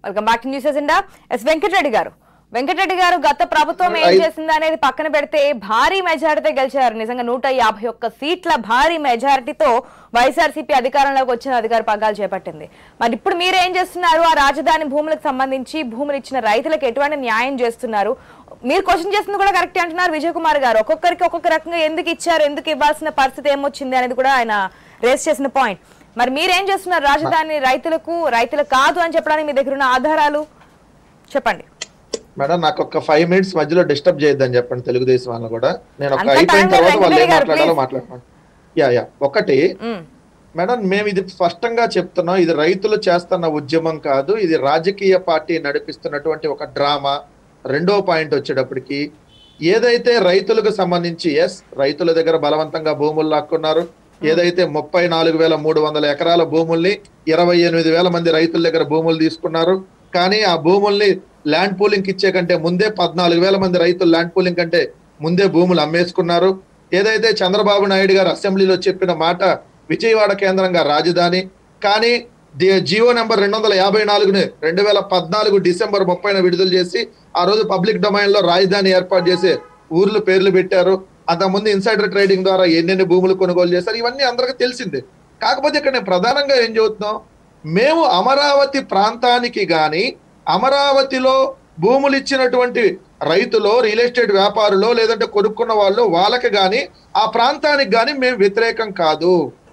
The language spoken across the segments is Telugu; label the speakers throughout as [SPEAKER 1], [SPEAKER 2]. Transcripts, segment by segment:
[SPEAKER 1] Welcome back to news agenda yes Venkata Reddy garu Venkata Reddy గారు గత ప్రభుత్వం ఏం
[SPEAKER 2] ఐ-
[SPEAKER 1] చేసింది అనేది పక్కన పెడితే భారీ మెజారిటీ గెలిచారు నిజంగా నూట యాభై ఒక్క సీట్ల భారీ మెజారిటీతో వైఎస్ఆర్సీపీ అధికారంలోకి వచ్చిన అధికార పగ్గాలు చేపట్టింది మరి ఇప్పుడు మీరు ఏం చేస్తున్నారు ఆ రాజధాని భూములకు సంబంధించి భూములు ఇచ్చిన రైతులకు ఎటువంటి న్యాయం చేస్తున్నారు మీరు క్వశ్చన్ చేస్తుంది కూడా కరెక్ట్ అంటున్నారు విజయ్ కుమార్ గారు ఒక్కొక్కరికి ఒక్కొక్క రకంగా ఎందుకు ఇచ్చారు ఎందుకు ఇవ్వాల్సిన పరిస్థితి ఏమొచ్చింది అనేది కూడా ఆయన రేస్ చేసిన పాయింట్ మరి మీరేం చేస్తున్నారు రాజధాని రైతులకు రైతులకు కాదు అని చెప్పడానికి మీ దగ్గర ఉన్న ఆధారాలు చెప్పండి
[SPEAKER 2] మేడం నాకు ఒక ఫైవ్ మినిట్స్ మధ్యలో డిస్టర్బ్ చేయొద్దని చెప్పండి తెలుగుదేశం వాళ్ళని కూడా నేను ఒక
[SPEAKER 1] అంత
[SPEAKER 2] అయిపోయిన
[SPEAKER 1] time
[SPEAKER 2] తర్వాత
[SPEAKER 1] లేదు,
[SPEAKER 2] వాళ్ళు ఏం
[SPEAKER 1] వెంకటరెడ్డి గారు,
[SPEAKER 2] మాట్లాడాలో
[SPEAKER 1] please.
[SPEAKER 2] మాట్లాడమని యా యా ఒకటి
[SPEAKER 1] ఉమ్,
[SPEAKER 2] మేడం మేము ఇది స్పష్టంగా చెప్తున్నాం ఇది రైతులు చేస్తున్న ఉద్యమం కాదు ఇది రాజకీయ పార్టీ నడిపిస్తున్నటువంటి ఒక డ్రామా రెండో పాయింట్ వచ్చేటప్పటికి ఏదైతే రైతులకు సంబంధించి ఎస్ రైతుల దగ్గర బలవంతంగా భూములు లాక్కున్నారు ఏదైతే ముప్పై నాలుగు వేల మూడు వందల ఎకరాల భూముల్ని ఇరవై ఎనిమిది వేల మంది రైతుల దగ్గర భూములు తీసుకున్నారు కానీ ఆ భూముల్ని ల్యాండ్ పూలింగ్ ఇచ్చే కంటే ముందే పద్నాలుగు వేల మంది రైతులు ల్యాండ్ పూలింగ్ కంటే ముందే భూములు అమ్మేసుకున్నారు ఏదైతే చంద్రబాబు నాయుడు గారు అసెంబ్లీలో చెప్పిన మాట విజయవాడ కేంద్రంగా రాజధాని కానీ ది- జియో నెంబర్ రెండు వందల యాభై నాలుగుని రెండు వేల పద్నాలుగు డిసెంబర్ ముప్పైన విడుదల చేసి ఆ రోజు పబ్లిక్ డొమైన్ లో రాజధాని ఏర్పాటు చేసి ఊర్లు పేర్లు పెట్టారు అంతకుముందు ఇన్సైడర్ ట్రేడింగ్ ద్వారా ఎన్నెన్ని భూములు కొనుగోలు చేశారు ఇవన్నీ అందరికీ తెలిసిందే కాకపోతే ఇక్కడ నేను ప్రధానంగా ఏం చెబుతున్నాం మేము అమరావతి ప్రాంతానికి గాని అమరావతిలో భూములు ఇచ్చినటువంటి రైతులో రియల్ ఎస్టేట్ వ్యాపారులో లేదంటే కొనుక్కున్న వాళ్ళు వాళ్ళకి గాని ఆ ప్రాంతానికి గాని మేము వ్యతిరేకం కాదు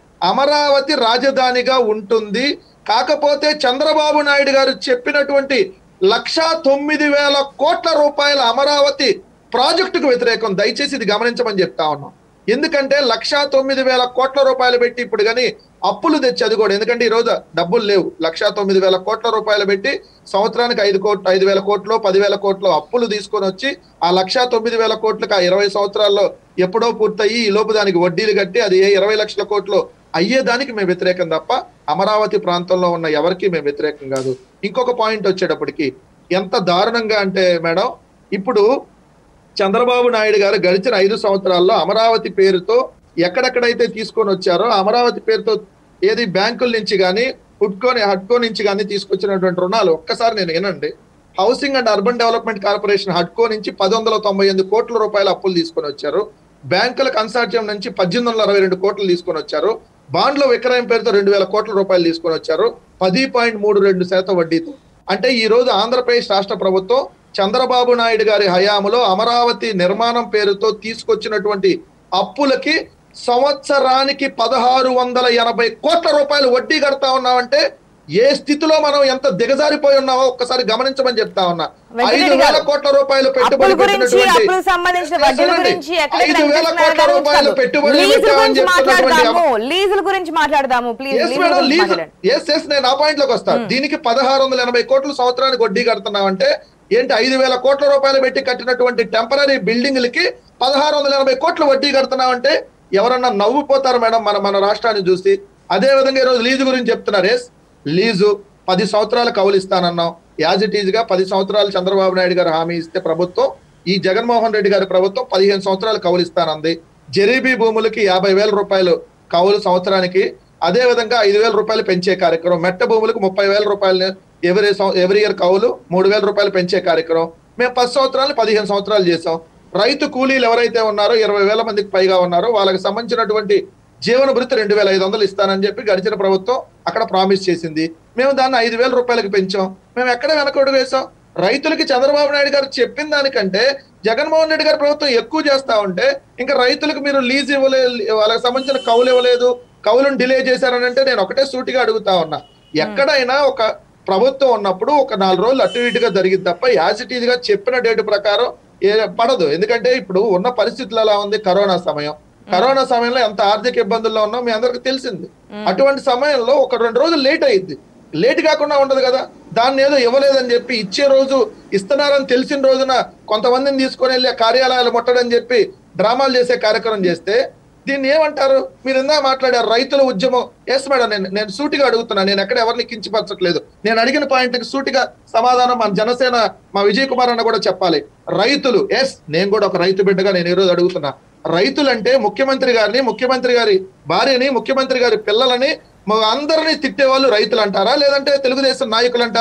[SPEAKER 2] అమరావతి రాజధానిగా ఉంటుంది కాకపోతే చంద్రబాబు నాయుడు గారు చెప్పినటువంటి లక్షా తొమ్మిది వేల కోట్ల రూపాయల అమరావతి ప్రాజెక్టుకు వ్యతిరేకం దయచేసి ఇది గమనించమని చెప్తా ఉన్నాం ఎందుకంటే లక్షా తొమ్మిది వేల కోట్ల రూపాయలు పెట్టి ఇప్పుడు కానీ అప్పులు తెచ్చి అది కూడా ఎందుకంటే ఈ రోజు డబ్బులు లేవు లక్షా తొమ్మిది వేల కోట్ల రూపాయలు పెట్టి సంవత్సరానికి ఐదు కోట్లు ఐదు వేల కోట్లు పదివేల కోట్లు అప్పులు తీసుకొని వచ్చి ఆ లక్షా తొమ్మిది వేల కోట్లకు ఆ ఇరవై సంవత్సరాల్లో ఎప్పుడో పూర్తయి ఈ లోపు దానికి వడ్డీలు కట్టి అది ఏ ఇరవై లక్షల కోట్లు అయ్యేదానికి మేము వ్యతిరేకం తప్ప అమరావతి ప్రాంతంలో ఉన్న ఎవరికి మేము వ్యతిరేకం కాదు ఇంకొక పాయింట్ వచ్చేటప్పటికి ఎంత దారుణంగా అంటే మేడం ఇప్పుడు చంద్రబాబు నాయుడు గారు గడిచిన ఐదు సంవత్సరాల్లో అమరావతి పేరుతో ఎక్కడెక్కడైతే తీసుకొని వచ్చారో అమరావతి పేరుతో ఏది బ్యాంకుల నుంచి కానీ హుడ్కోని హడ్కో నుంచి కానీ తీసుకొచ్చినటువంటి రుణాలు ఒక్కసారి నేను వినండి housing and urban development corporation హడ్కో నుంచి పది వందల తొంభై ఎనిమిది కోట్ల రూపాయల అప్పులు తీసుకొని వచ్చారు బ్యాంకుల కన్సార్టియం నుంచి పద్దెనిమిది వందల అరవై రెండు కోట్లు తీసుకొని వచ్చారు బాండ్ల విక్రయం పేరుతో రెండు వేల కోట్ల రూపాయలు తీసుకొని వచ్చారు పది పాయింట్ మూడు రెండు శాతం వడ్డీతో అంటే ఈ రోజు ఆంధ్రప్రదేశ్ రాష్ట్ర ప్రభుత్వం చంద్రబాబు నాయుడు గారి హయాంలో అమరావతి నిర్మాణం పేరుతో తీసుకొచ్చినటువంటి అప్పులకి సంవత్సరానికి పదహారు వందల ఎనభై కోట్ల రూపాయలు వడ్డీ కడతా ఉన్నామంటే ఏ స్థితిలో మనం ఎంత దిగజారిపోయి ఉన్నామో ఒక్కసారి గమనించమని చెప్తా ఉన్నా
[SPEAKER 1] వెంకటరెడ్డి
[SPEAKER 2] ఐదు వేల
[SPEAKER 1] గారు,
[SPEAKER 2] కోట్ల రూపాయలు
[SPEAKER 1] అప్పుల
[SPEAKER 2] పెట్టుబడి
[SPEAKER 1] గురించి
[SPEAKER 2] పెట్టినటువంటి
[SPEAKER 1] అప్పులకు సంబంధించిన వడ్డీల
[SPEAKER 2] చూడండి,
[SPEAKER 1] గురించి ఎక్కడ
[SPEAKER 2] ఐదు వేల కోట్ల రూపాయలు పెట్టుబడి
[SPEAKER 1] లీజుల
[SPEAKER 2] పెట్టామని
[SPEAKER 1] గురించి
[SPEAKER 2] చెప్తున్నటువంటి
[SPEAKER 1] మాట్లాడదాము లీజుల గురించి మాట్లాడదాము ప్లీజ్
[SPEAKER 2] ఎస్
[SPEAKER 1] లీజుల
[SPEAKER 2] మేడం
[SPEAKER 1] గురించి
[SPEAKER 2] లీజ్
[SPEAKER 1] మాట్లాడండి
[SPEAKER 2] ఎస్ ఎస్ నేను ఆ పాయింట్ లోకి వస్తాను దీనికి పదహారు వందల ఎనభై కోట్లు సంవత్సరానికి వడ్డీ కడుతున్నామంటే ఏంటి ఐదు వేల కోట్ల రూపాయలు పెట్టి కట్టినటువంటి టెంపరీ బిల్డింగ్లకి పదహారు వందల ఎనభై కోట్లు వడ్డీ కడుతున్నామంటే ఎవరన్నా నవ్వుపోతారు మేడం మన మన రాష్ట్రాన్ని చూసి అదే విధంగా ఈరోజు లీజు గురించి చెప్తున్నారు ఎస్ లీజు పది సంవత్సరాలు కౌలు ఇస్తానన్నాం యాజ్ ఇట్ ఈజ్ గా పది సంవత్సరాలు చంద్రబాబు నాయుడు గారు హామీ ఇస్తే ప్రభుత్వం ఈ జగన్మోహన్ రెడ్డి గారి ప్రభుత్వం పదిహేను సంవత్సరాలు కౌలు ఇస్తానంది జరీబీ భూములకి యాభై వేల రూపాయలు కౌలు సంవత్సరానికి అదే విధంగా ఐదు వేల రూపాయలు పెంచే కార్యక్రమం మెట్ట భూములకు ముప్పై వేల రూపాయలు ఎవరి ఎవ్రీ ఇయర్ కౌలు మూడు వేల రూపాయలు పెంచే కార్యక్రమం మేము పది సంవత్సరాలు పదిహేను సంవత్సరాలు చేసాం రైతు కూలీలు ఎవరైతే ఉన్నారో ఇరవై వేల మందికి పైగా ఉన్నారో వాళ్ళకి సంబంధించినటువంటి జీవన భృతి రెండు వేల ఐదు వందలు ఇస్తానని చెప్పి గడిచిన ప్రభుత్వం అక్కడ ప్రామిస్ చేసింది మేము దాన్ని ఐదు వేల రూపాయలకి పెంచాం మేము ఎక్కడ వెనకడుగు వేసాం రైతులకి చంద్రబాబు నాయుడు గారు చెప్పిన దానికంటే జగన్మోహన్ రెడ్డి గారి ప్రభుత్వం ఎక్కువ చేస్తా ఉంటే ఇంకా రైతులకు మీరు లీజ్ ఇవ్వలేదు వాళ్ళకి సంబంధించిన కౌలు ఇవ్వలేదు కౌలును డిలే చేశారని అంటే నేను ఒకటే సూటిగా అడుగుతా ఉన్నా ఎక్కడైనా ఒక ప్రభుత్వం ఉన్నప్పుడు ఒక నాలుగు రోజులు అటు ఇటుగా జరిగింది తప్ప యాజ్ ఇట్ ఈజ్ గా చెప్పిన డేట్ ప్రకారం ఏ పడదు ఎందుకంటే ఇప్పుడు ఉన్న పరిస్థితులు ఎలా ఉంది కరోనా సమయం కరోనా సమయంలో ఎంత ఆర్థిక ఇబ్బందుల్లో ఉన్నాం మీ అందరికి తెలిసింది అటువంటి సమయంలో ఒక రెండు రోజులు లేట్ అయ్యింది లేట్ కాకుండా ఉండదు కదా దాన్ని ఏదో ఇవ్వలేదని చెప్పి ఇచ్చే రోజు ఇస్తున్నారని తెలిసిన రోజున కొంతమందిని తీసుకొని వెళ్ళి ఆ కార్యాలయాలు ముట్టడని చెప్పి డ్రామాలు చేసే కార్యక్రమం చేస్తే దీన్ని ఏమంటారు మీరు ఇందా మాట్లాడారు రైతుల ఉద్యమం ఎస్ మేడం నేను నేను సూటిగా అడుగుతున్నా నేను ఎక్కడ ఎవరిని కించపరచట్లేదు నేను అడిగిన పాయింట్ కి సూటిగా సమాధానం మన జనసేన మా విజయ్ కుమార్ అన్న కూడా చెప్పాలి రైతులు ఎస్ నేను కూడా ఒక రైతు బిడ్డగా నేను ఈ రోజు అడుగుతున్నా రైతులంటే ముఖ్యమంత్రి గారిని ముఖ్యమంత్రి గారి భార్యని ముఖ్యమంత్రి గారి పిల్లలని మా అందరినీ తిట్టే వాళ్ళు రైతులు అంటారా లేదంటే తెలుగుదేశం నాయకులు అంటారా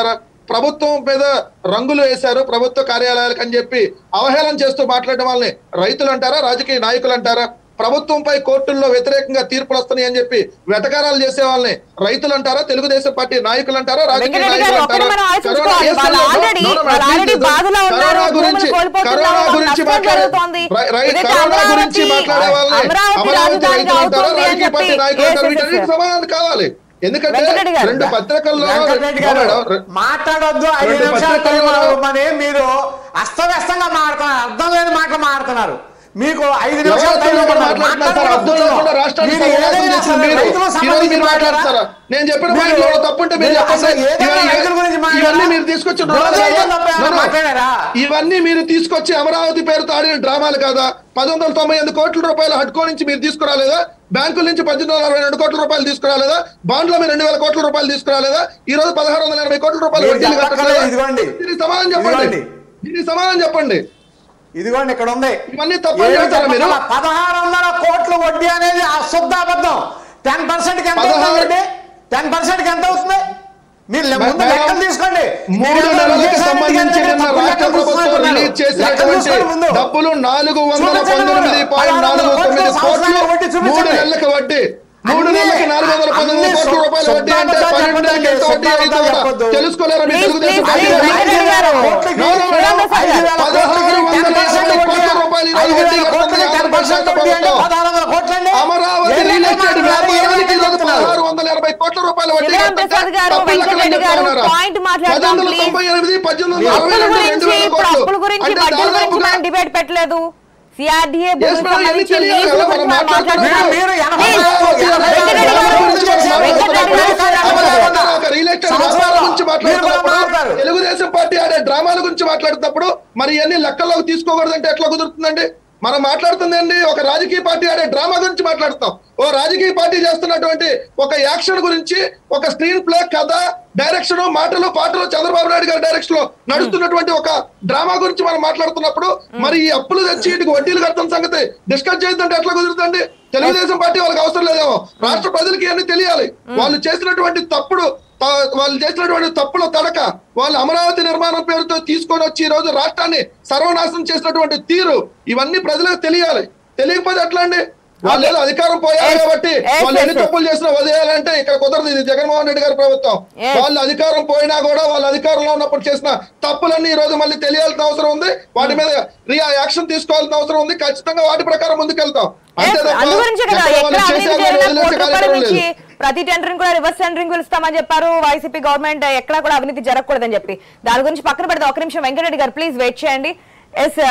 [SPEAKER 2] ప్రభుత్వం మీద రంగులు వేశారు ప్రభుత్వ కార్యాలయాలకు అని చెప్పి అవహేళన చేస్తూ మాట్లాడడం వాళ్ళని రైతులు అంటారా రాజకీయ నాయకులు అంటారా ప్రభుత్వంపై కోర్టుల్లో వ్యతిరేకంగా తీర్పులు వస్తున్నాయి అని చెప్పి వెటకారాలు చేసే వాళ్ళని రైతులు అంటారా తెలుగుదేశం పార్టీ నాయకులు అంటారా రాజకీయ
[SPEAKER 1] వెంకటరెడ్డి
[SPEAKER 2] నాయకులు
[SPEAKER 1] గారు, ఒకటి
[SPEAKER 2] అంటారా
[SPEAKER 1] మనం ఆలోచించుకోవాలి.
[SPEAKER 2] కరోనా-
[SPEAKER 1] వాళ్ళు
[SPEAKER 2] yes,
[SPEAKER 1] already-
[SPEAKER 2] no, no,
[SPEAKER 1] వాళ్ళు
[SPEAKER 2] please,
[SPEAKER 1] already
[SPEAKER 2] please.
[SPEAKER 1] బాధలో ఉన్నారు,
[SPEAKER 2] కరోనా
[SPEAKER 1] భూములు
[SPEAKER 2] గురించి
[SPEAKER 1] కోల్పోతున్నారు,
[SPEAKER 2] కరోనా
[SPEAKER 1] వాళ్ళకి
[SPEAKER 2] గురించి
[SPEAKER 1] నష్టం
[SPEAKER 2] మాట్లాడే
[SPEAKER 1] జరుగుతోంది.
[SPEAKER 2] రై- రై-
[SPEAKER 1] ఏదైతే
[SPEAKER 2] కరోనా గురించి
[SPEAKER 1] అమరావతి-
[SPEAKER 2] మాట్లాడే వాళ్ళని
[SPEAKER 1] అమరావతి
[SPEAKER 2] అమరావతి
[SPEAKER 1] రాజధానిగా
[SPEAKER 2] రైతులు అంటారా
[SPEAKER 1] అవుతుంది అని
[SPEAKER 2] రాజకీయ
[SPEAKER 1] చెప్పి
[SPEAKER 2] పార్టీ నాయకులు అంటారా
[SPEAKER 1] yes, yes,
[SPEAKER 2] వీటన్నిటికి
[SPEAKER 1] yes.
[SPEAKER 2] సమాధానం కావాలి ఎందుకంటే
[SPEAKER 1] వెంకటరెడ్డి గారు.
[SPEAKER 2] రెండు పత్రికల్లో
[SPEAKER 3] వెంకటరెడ్డి గారు
[SPEAKER 2] మేడం,
[SPEAKER 3] మాట్లాడొద్దు ఐదు
[SPEAKER 2] రెండు
[SPEAKER 3] నిమిషాలు టైం
[SPEAKER 2] పత్రికల్లో-
[SPEAKER 3] మరి మీరు అస్తవ్యస్తంగా మాట్లాడుతున్నారు అర్థం లేని మాటలు మాట్లాడుతున్నారు మీకు ఐదు నిమిషాలు
[SPEAKER 2] ఎవరు
[SPEAKER 3] టైం
[SPEAKER 2] అర్థం
[SPEAKER 3] ఇవ్వమన్నారు.
[SPEAKER 2] మాట్లాడుతున్నారు సార్? అర్థం లేకుండా రాష్ట్రాన్ని
[SPEAKER 3] మీరు
[SPEAKER 2] సర్వనాశనం
[SPEAKER 3] ఏదైనా
[SPEAKER 2] చేసిన
[SPEAKER 3] సరే
[SPEAKER 2] మీరు
[SPEAKER 3] రైతులకు
[SPEAKER 2] ఈ రోజు
[SPEAKER 3] సంబంధించి
[SPEAKER 2] మీరు మాట్లాడతారా నేను చెప్పిన పాయింట్లో ఏమైనా తప్పుంటే మీరు చెప్పండి
[SPEAKER 3] అసలు ఏదైనా
[SPEAKER 2] ఇవన్నీ-
[SPEAKER 3] రైతుల గురించి మాట్లాడారా?
[SPEAKER 2] ఇవన్నీ మీరు తీసుకొచ్చి
[SPEAKER 3] రోజు ఏదో తప్ప ఏమైనా మాట్లాడారా?
[SPEAKER 2] ఇవన్నీ మీరు తీసుకొచ్చి అమరావతి పేరుతో ఆడిన డ్రామాలు కాదా పది వందల తొంభై ఎనిమిది కోట్ల రూపాయలు హడ్కో నుంచి మీరు తీసుకురాలేదా బ్యాంకుల నుంచి పద్దెనిమిది వందల అరవై రెండు కోట్ల రూపాయలు తీసుకురాలేదా బాండ్లో మీరు రెండు వేల కోట్ల రూపాయలు తీసుకురాలేదా ఈ రోజు పదహారు వందల ఎనభై కోట్ల రూపాయలు
[SPEAKER 3] మీరు
[SPEAKER 2] వడ్డీలు
[SPEAKER 3] చెప్పక్కర్లేదు,
[SPEAKER 2] కట్టలేదా?
[SPEAKER 3] ఇదిగోండి.
[SPEAKER 2] దీనికి సమాధానం చెప్పండి
[SPEAKER 3] ఇదిగోండి.
[SPEAKER 2] దీనికి సమాధానం చెప్పండి
[SPEAKER 3] ఇదిగోండి ఇక్కడ ఉంది
[SPEAKER 2] ఇవన్నీ తప్పని
[SPEAKER 3] ఏడు
[SPEAKER 2] చెప్తారా మీరు?
[SPEAKER 3] చెప్పగల పదహారు వందల కోట్ల వడ్డీ అనేది అశుద్ధ అబద్ధం టెన్ పర్సెంట్ ఎంత
[SPEAKER 2] పదహారు-
[SPEAKER 3] అవుతుందండి టెన్ పర్సెంట్ ఎంత అవుతుంది మీరు లె- ముందు
[SPEAKER 2] మేడం,
[SPEAKER 3] లెక్కలు తీసుకోండి
[SPEAKER 2] మూడు
[SPEAKER 3] మీరు ఏదో
[SPEAKER 2] నెలలకు
[SPEAKER 3] విజయసాయి రెడ్డి
[SPEAKER 2] సంబంధించి
[SPEAKER 3] గారి
[SPEAKER 2] నిన్న
[SPEAKER 3] తప్పుడు
[SPEAKER 2] రాష్ట్ర
[SPEAKER 3] లెక్కలు
[SPEAKER 2] ప్రభుత్వం
[SPEAKER 3] చూస్తున్నారు.
[SPEAKER 2] రిలీజ్
[SPEAKER 3] లెక్కలు
[SPEAKER 2] చేసినటువంటి
[SPEAKER 3] చూసుకోండి ముందు.
[SPEAKER 2] డబ్బులు నాలుగు వందల
[SPEAKER 3] చూపించండి
[SPEAKER 2] పంతొమ్మిది
[SPEAKER 3] ముందు.
[SPEAKER 2] పాయింట్ నాలుగు
[SPEAKER 3] పదహారు
[SPEAKER 2] తొమ్మిది
[SPEAKER 3] వందల
[SPEAKER 2] కోట్లు
[SPEAKER 3] సంవత్సరాల వడ్డీ
[SPEAKER 2] మూడు
[SPEAKER 3] చూపించండి.
[SPEAKER 2] నెలలకు వడ్డీ మూడు
[SPEAKER 3] అన్ని-
[SPEAKER 2] నెలలకి నాలుగు వందల పంతొమ్మిది
[SPEAKER 3] అన్ని
[SPEAKER 2] కోట్ల రూపాయల వడ్డీ అంటే
[SPEAKER 3] శుద్ధ
[SPEAKER 2] పన్నెండు నెలలకి ఎంత వడ్డీ
[SPEAKER 3] శుద్ధ
[SPEAKER 2] అయితే కూడా
[SPEAKER 3] చెప్పొద్దు.
[SPEAKER 2] తెలుసుకోలేరా మీ
[SPEAKER 1] Please,
[SPEAKER 2] Telugu Desam
[SPEAKER 1] please,
[SPEAKER 2] party
[SPEAKER 1] please,
[SPEAKER 2] వాళ్ళు?
[SPEAKER 1] వెంకటరెడ్డి గారు.
[SPEAKER 3] కోట్లకి
[SPEAKER 2] No, no, no.
[SPEAKER 1] చూడండి సార్.
[SPEAKER 3] ఐదు వేల
[SPEAKER 2] పదహారు
[SPEAKER 3] కోట్లకి
[SPEAKER 2] వందల
[SPEAKER 3] 10%
[SPEAKER 2] యాభై
[SPEAKER 3] వడ్డీ.
[SPEAKER 2] కోట్ల రూపాయలు ఈరోజు
[SPEAKER 3] ఐదు
[SPEAKER 2] వడ్డీ
[SPEAKER 3] వేల
[SPEAKER 2] కడుతుంది
[SPEAKER 3] కోట్లకి
[SPEAKER 2] ఆంధ్రప్రదేశ్
[SPEAKER 3] 10% వడ్డీ అంటే
[SPEAKER 2] ప్రభుత్వం.
[SPEAKER 3] పదహారు వందల కోట్లండి.
[SPEAKER 2] అమరావతి
[SPEAKER 3] ఏం
[SPEAKER 2] రియల్
[SPEAKER 3] లెక్క
[SPEAKER 2] ఎస్టేట్
[SPEAKER 3] మాట్లాడారు? ఏం
[SPEAKER 2] వ్యాపారానికి ఈరోజు
[SPEAKER 3] చెప్తున్నారు?
[SPEAKER 2] పదహారు వందల ఎనభై కోట్ల రూపాయల వడ్డీ
[SPEAKER 1] శ్రీరామ్
[SPEAKER 2] కట్టంటే
[SPEAKER 1] ప్రసాద్ గారు,
[SPEAKER 2] డబ్బులు లెక్కలు
[SPEAKER 1] వెంకటరెడ్డి గారు,
[SPEAKER 2] చెప్తున్నారా?
[SPEAKER 1] point మాట్లాడదాం,
[SPEAKER 2] పద్దెనిమిది వందల
[SPEAKER 1] please.
[SPEAKER 2] తొంభై ఎనిమిది పద్దెనిమిది వందల అరవై
[SPEAKER 1] అప్పుల
[SPEAKER 2] రెండు
[SPEAKER 1] గురించి
[SPEAKER 2] రెండు వేల
[SPEAKER 1] ఇప్పుడు
[SPEAKER 2] కోట్లు
[SPEAKER 1] అప్పుల గురించి
[SPEAKER 2] అంటే
[SPEAKER 1] వడ్డీల గురించి
[SPEAKER 2] దాదాపుగా
[SPEAKER 1] మనం డిబేట్ పెట్టలేదు సిఆర్డీఏ
[SPEAKER 2] Yes, madam, ఎన్ని తెలియాలి కదా, మనం మాట్లాడుతున్నాం.
[SPEAKER 3] మీరు- మీరు ఎనభై
[SPEAKER 1] Please,
[SPEAKER 3] నాలుగు, ఎనభై
[SPEAKER 1] వెంకటరెడ్డి
[SPEAKER 3] నాలుగు
[SPEAKER 1] గారు,
[SPEAKER 3] గురించి చేశారు.
[SPEAKER 1] వెంకటరెడ్డి గారు,
[SPEAKER 2] అమరావతి ఒక రియల్ ఎస్టేట్ వ్యాపారం గురించి
[SPEAKER 3] మీరు కూడా
[SPEAKER 2] మాట్లాడుతున్నప్పుడు
[SPEAKER 3] మాట్లాడతారు.
[SPEAKER 2] తెలుగుదేశం పార్టీ ఆడే డ్రామాల గురించి మాట్లాడుతున్నప్పుడు మరి ఇవన్నీ లెక్కల్లోకి తీసుకోకూడదంటే ఎట్లా కుదురుతుందండి మనం మాట్లాడుతుంది ఏంటి ఒక రాజకీయ పార్టీ ఆడే డ్రామా గురించి మాట్లాడుతాం ఓ రాజకీయ పార్టీ చేస్తున్నటువంటి ఒక యాక్షన్ గురించి ఒక స్క్రీన్ ప్లే కథ డైరెక్షన్ మాటలు పాటలు చంద్రబాబు నాయుడు గారి డైరెక్షన్ లో నడుస్తున్నటువంటి ఒక డ్రామా గురించి మనం మాట్లాడుతున్నప్పుడు మరి ఈ అప్పులు తెచ్చి వీటికి వడ్డీలు కడుతున్న సంగతి డిస్కస్ చేద్దంటే ఎట్లా కుదురుతుంది తెలుగుదేశం పార్టీ వాళ్ళకి అవసరం లేదేమో రాష్ట్ర ప్రజలకి అన్ని తెలియాలి వాళ్ళు చేసినటువంటి తప్పుడు త- వాళ్ళు చేసినటువంటి తప్పుల తడక వాళ్ళు అమరావతి నిర్మాణం పేరుతో తీసుకొని వచ్చి ఈ రోజు రాష్ట్రాన్ని సర్వనాశనం చేసినటువంటి తీరు ఇవన్నీ ప్రజలకు తెలియాలి తెలియకపోతే ఎట్లా అండి వాళ్ళు ఏదో అధికారం పోయారు
[SPEAKER 1] Yes.
[SPEAKER 2] కాబట్టి
[SPEAKER 1] Yes,
[SPEAKER 2] వాళ్ళు ఎన్ని
[SPEAKER 1] yes, yes.
[SPEAKER 2] తప్పులు చేసినా వదిలేయాలంటే ఇక్కడ కుదరదు ఇది జగన్మోహన్ రెడ్డి గారి ప్రభుత్వం
[SPEAKER 1] Yes.
[SPEAKER 2] వాళ్ళు అధికారం పోయినా కూడా వాళ్ళ అధికారంలో ఉన్నప్పుడు చేసిన తప్పులన్నీ ఈ రోజు మళ్ళీ తెలియాల్సిన అవసరం ఉంది వాటి మీద రియా యాక్షన్ తీసుకోవాల్సిన అవసరం ఉంది ఖచ్చితంగా వాటి ప్రకారం ముందుకెళ్తాం అంతే తప్ప
[SPEAKER 1] అందు గురించే కదా
[SPEAKER 2] ఎక్కడ వాళ్ళు
[SPEAKER 1] ఎక్కడ అవినీతి
[SPEAKER 2] చేశారు
[SPEAKER 1] జరిగినా
[SPEAKER 2] వదిలేసే
[SPEAKER 1] కోటి రూపాయల
[SPEAKER 2] కార్యక్రమం
[SPEAKER 1] నుంచి
[SPEAKER 2] లేదు.
[SPEAKER 1] ప్రతి టెండరింగ్ కూడా రివర్స్ టెండరింగ్ పిలుస్తామని చెప్పారు వైసీపీ గవర్నమెంట్ ఎక్కడ కూడా అవినీతి జరగకూడదని చెప్పి దాని గురించి పక్కన పెడితే ఒక నిమిషం వెంకటరెడ్డి గారు ప్లీజ్ వెయిట్ చేయండి ఎస్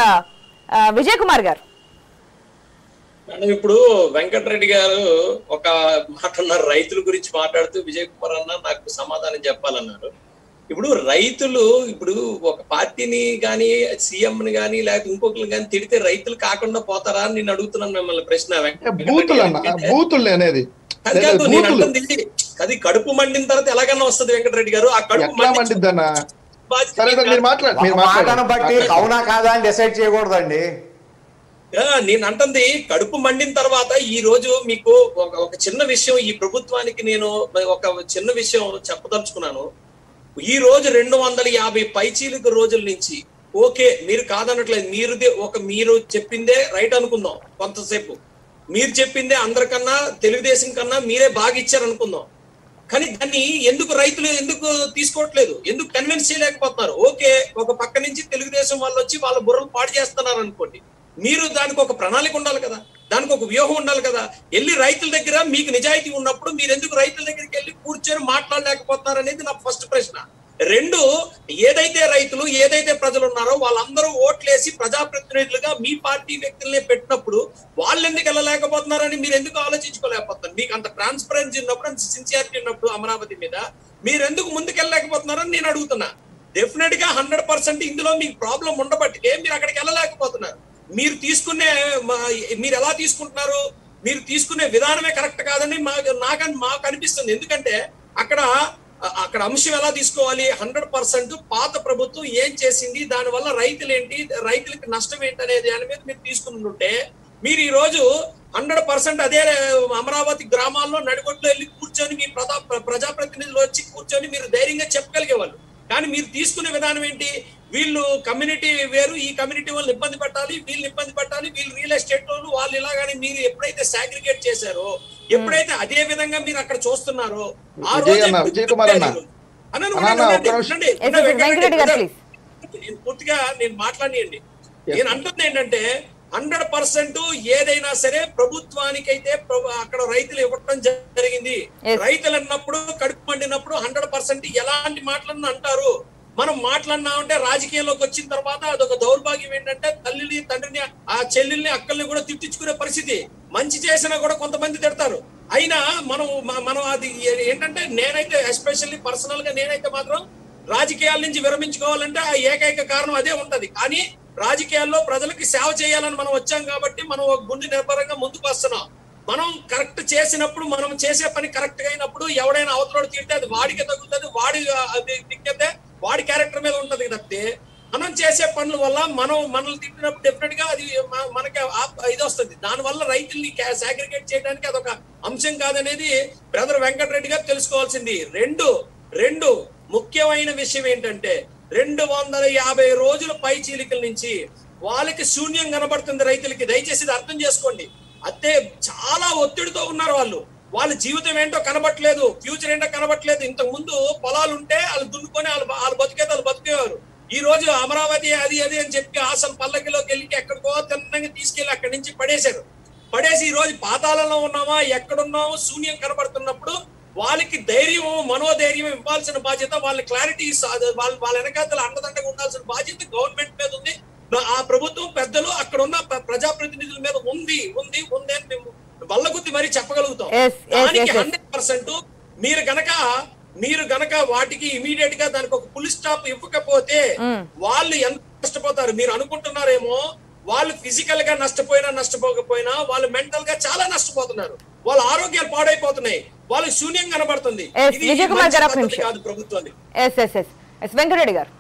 [SPEAKER 1] విజయ్ కుమార్ గారు
[SPEAKER 4] మేడం ఇప్పుడు వెంకటరెడ్డి గారు ఒక మాట అన్నారు రైతుల గురించి మాట్లాడుతూ విజయ్ కుమార్ అన్న నాకు సమాధానం చెప్పాలన్నారు ఇప్పుడు రైతులు ఇప్పుడు ఒక పార్టీని కానీ సీఎంని కానీ లేకపోతే ఇంకొకరిని కానీ తిడితే రైతులు కాకుండా పోతారా అని నేను అడుగుతున్నాను మిమ్మల్ని ప్రశ్న
[SPEAKER 2] బూతులు అన్న
[SPEAKER 4] వెంకటరెడ్డి
[SPEAKER 2] బూతులు అనేది
[SPEAKER 4] అది కాదు నేను
[SPEAKER 2] బూతులు
[SPEAKER 4] అంటుంది అది కడుపు మండిన తర్వాత ఎలాగన్నా వస్తుంది వెంకటరెడ్డి గారు ఆ కడుపు
[SPEAKER 2] ఎట్లా మండిద్దన్న సరే సార్ మీరు మాట్లాడు
[SPEAKER 3] ఒక
[SPEAKER 2] మీరు
[SPEAKER 3] మాటను బట్టి
[SPEAKER 2] మాట్లాడండి
[SPEAKER 3] అవునా కాదా అని డిసైడ్ చేయకూడదండి
[SPEAKER 4] ఆ, నేను అంటుంది కడుపు మండిన తర్వాత ఈ రోజు మీకు ఒక ఒక చిన్న విషయం ఈ ప్రభుత్వానికి నేను ఒక చిన్న విషయం చెప్పదలుచుకున్నాను ఈ రోజు రెండు వందల యాభై పైచీలకు రోజుల నుంచి ఓకే మీరు కాదనట్లేదు మీరుదే ఒక మీరు చెప్పిందే రైట్ అనుకుందాం కొంతసేపు మీరు చెప్పిందే అందరికన్నా తెలుగుదేశం కన్నా మీరే బాగా ఇచ్చారు అనుకుందాం కానీ దాన్ని ఎందుకు రైతులు ఎందుకు తీసుకోవట్లేదు ఎందుకు కన్విన్స్ చేయలేకపోతున్నారు ఓకే ఒక పక్క నుంచి తెలుగుదేశం వాళ్ళు వచ్చి వాళ్ళ బుర్రలు పాడు చేస్తున్నారు అనుకోండి మీరు దానికి ఒక ప్రణాళిక ఉండాలి కదా దానికి ఒక వ్యూహం ఉండాలి కదా వెళ్ళి రైతుల దగ్గర మీకు నిజాయితీ ఉన్నప్పుడు మీరు ఎందుకు రైతుల దగ్గరికి వెళ్ళి కూర్చొని మాట్లాడలేకపోతున్నారు అనేది నా ఫస్ట్ ప్రశ్న రెండు ఏదైతే రైతులు ఏదైతే ప్రజలు ఉన్నారో వాళ్ళందరూ ఓట్లేసి ప్రజాప్రతినిధులుగా మీ పార్టీ వ్యక్తులనే పెట్టినప్పుడు వాళ్ళు ఎందుకు వెళ్ళలేకపోతున్నారని మీరు ఎందుకు ఆలోచించుకోలేకపోతున్నారు మీకు అంత ట్రాన్స్పరెన్సీ ఉన్నప్పుడు అంత సిన్సియారిటీ ఉన్నప్పుడు అమరావతి మీద మీరు ఎందుకు ముందుకు వెళ్ళలేకపోతున్నారని నేను అడుగుతున్నా డెఫినెట్ గా హండ్రెడ్ పర్సెంట్ ఇందులో మీకు ప్రాబ్లం ఉండబట్టికే మీరు అక్కడికి వెళ్ళలేకపోతున్నారు మీరు తీసుకునే మా- మీరు ఎలా తీసుకుంటున్నారు మీరు తీసుకునే విధానమే కరెక్ట్ కాదని మాకు నాకు మాకు అనిపిస్తుంది ఎందుకంటే అక్కడ అ- అక్కడ అంశం ఎలా తీసుకోవాలి హండ్రెడ్ పర్సెంట్ పాత ప్రభుత్వం ఏం చేసింది దాని వల్ల రైతులు ఏంటి రైతులకి నష్టం ఏంటి అనే దాని మీద మీరు తీసుకుని ఉంటే మీరు ఈ రోజు హండ్రెడ్ పర్సెంట్ అదే అమరావతి గ్రామాల్లో నడిగొడ్లో వెళ్ళి కూర్చొని మీ ప్రజా ప్రజాప్రతినిధులు వచ్చి కూర్చొని మీరు ధైర్యంగా చెప్పగలిగేవాళ్ళు కానీ మీరు తీసుకునే విధానం ఏంటి వీళ్ళు కమ్యూనిటీ వేరు ఈ కమ్యూనిటీ వాళ్ళని ఇబ్బంది పెట్టాలి వీళ్ళు ఇబ్బంది పెట్టాలి వీళ్ళు రియల్ ఎస్టేట్ వాళ్ళు వాళ్ళు ఇలాగని మీరు ఎప్పుడైతే సాగ్రిగేట్ చేశారో ఎప్పుడైతే అదే విధంగా మీరు అక్కడ చూస్తున్నారో ఆ
[SPEAKER 2] విజయ్
[SPEAKER 4] రోజే
[SPEAKER 2] అన్న, విజయ్ కుమార్ అన్న.
[SPEAKER 4] అన్న,
[SPEAKER 2] అన్న,
[SPEAKER 4] ఉండండి,
[SPEAKER 2] ఒక్క
[SPEAKER 4] ఉండండి,
[SPEAKER 2] నిమిషం.
[SPEAKER 4] ఉండండి.
[SPEAKER 1] Yes,
[SPEAKER 4] ఉండండి,
[SPEAKER 1] yes, వెంకటరెడ్డి గారు,
[SPEAKER 4] వెంకటరెడ్డి నేను పూర్తిగా నేను మాట్లాడియండి
[SPEAKER 2] Yes,
[SPEAKER 4] నేను
[SPEAKER 2] sir.
[SPEAKER 4] అంటుంది ఏంటంటే హండ్రెడ్ పర్సెంట్ ఏదైనా సరే ప్రభుత్వానికైతే ప్రభు- అక్కడ రైతులు ఇవ్వటం జరిగింది
[SPEAKER 1] Yes.
[SPEAKER 4] రైతులు అన్నప్పుడు కడుపు మండినప్పుడు హండ్రెడ్ పర్సెంట్ ఎలాంటి మాటలను అంటారు మనం మాట్లాడినామంటే రాజకీయంలోకి వచ్చిన తర్వాత అదొక దౌర్భాగ్యం ఏంటంటే తల్లిని తండ్రిని ఆ చెల్లెల్ని అక్కల్ని కూడా తిట్టించుకునే పరిస్థితి మంచి చేసినా కూడా కొంతమంది తిడతారు అయినా మనం మ- మనం అది ఏ- ఏంటంటే నేనైతే ఎస్పెషల్లీ పర్సనల్ గా నేనైతే మాత్రం రాజకీయాల నుంచి విరమించుకోవాలంటే ఆ ఏకైక కారణం అదే ఉంటది కానీ రాజకీయాల్లో ప్రజలకి సేవ చేయాలని మనం వచ్చాం కాబట్టి మనం ఒక గుండె నిర్భరంగా ముందుకు వస్తున్నాం మనం కరెక్ట్ చేసినప్పుడు మనం చేసే పని కరెక్ట్ గా అయినప్పుడు ఎవడైనా అవతలోడు తిడితే అది వాడికి తగ్గుతుంది వాడి అది దిక్కితే వాడి క్యారెక్టర్ మీద ఉంటది తప్పితే మనం చేసే పనుల వల్ల మనం మనల్ని తిట్టినప్పుడు డెఫినెట్ గా అది మ- మనకి ఆ- ఇది వస్తుంది దాని వల్ల రైతుల్ని సాగ్రిగేట్ చేయడానికి అదొక అంశం కాదనేది బ్రదర్ వెంకటరెడ్డి గారు తెలుసుకోవాల్సింది రెండు రెండు ముఖ్యమైన విషయం ఏంటంటే రెండు వందల యాభై రోజుల పై చీలికల నుంచి వాళ్ళకి శూన్యం కనబడుతుంది రైతులకి దయచేసి ఇది అర్థం చేసుకోండి అదే చాలా ఒత్తిడితో ఉన్నారు వాళ్ళు వాళ్ళ జీవితం ఏంటో కనబట్లేదు ఫ్యూచర్ ఏంటో కనబట్లేదు ఇంతకు ముందు పొలాలు ఉంటే వాళ్ళు దున్నుకొని వాళ్ళు వాళ్ళు బతికేది వాళ్ళు బతికేవారు ఈ రోజు అమరావతి అది అది అని చెప్పి అసలు పల్లకిలోకి వెళ్ళి ఎక్కడికో తిన్నంగా తీసుకెళ్లి అక్కడి నుంచి పడేశారు పడేసి ఈ రోజు పాతాళంలో ఉన్నామా ఎక్కడున్నామో శూన్యం కనబడుతున్నప్పుడు వాళ్ళకి ధైర్యం మనోధైర్యం ఇవ్వాల్సిన బాధ్యత వాళ్ళ క్లారిటీ వాళ్ళ వాళ్ళ వెనకాతల అండదండగా ఉండాల్సిన బాధ్యత గవర్నమెంట్ మీద ఉంది ఆ ప్రభుత్వం పెద్దలు అక్కడ ఉన్న ప్ర- ప్రజాప్రతినిధుల మీద ఉంది ఉంది ఉంది అని మేము వల్లగుద్ది మరీ చెప్పగలుగుతాం
[SPEAKER 1] Yes, yes,
[SPEAKER 4] దానికి
[SPEAKER 1] yes, yes.
[SPEAKER 4] హండ్రెడ్ పర్సెంట్ మీరు గనక మీరు గనక వాటికి ఇమీడియట్ గా దానికి ఒక ఫుల్ స్టాప్ ఇవ్వకపోతే వాళ్ళు ఎంత నష్టపోతారు మీరు అనుకుంటున్నారేమో వాళ్ళు ఫిజికల్ గా నష్టపోయినా నష్టపోకపోయినా వాళ్ళు మెంటల్ గా చాలా నష్టపోతున్నారు వాళ్ళ ఆరోగ్యాలు పాడైపోతున్నాయి వాళ్ళకి శూన్యం కనబడుతుంది
[SPEAKER 1] Yes,
[SPEAKER 4] ఇది
[SPEAKER 1] విజయ్ కుమార్
[SPEAKER 4] మంచి
[SPEAKER 1] గారు, ఒక్క
[SPEAKER 4] పద్ధతి
[SPEAKER 1] నిమిషం.
[SPEAKER 4] కాదు ప్రభుత్వాన్ని
[SPEAKER 1] yes yes yes yes Venkata Reddy garu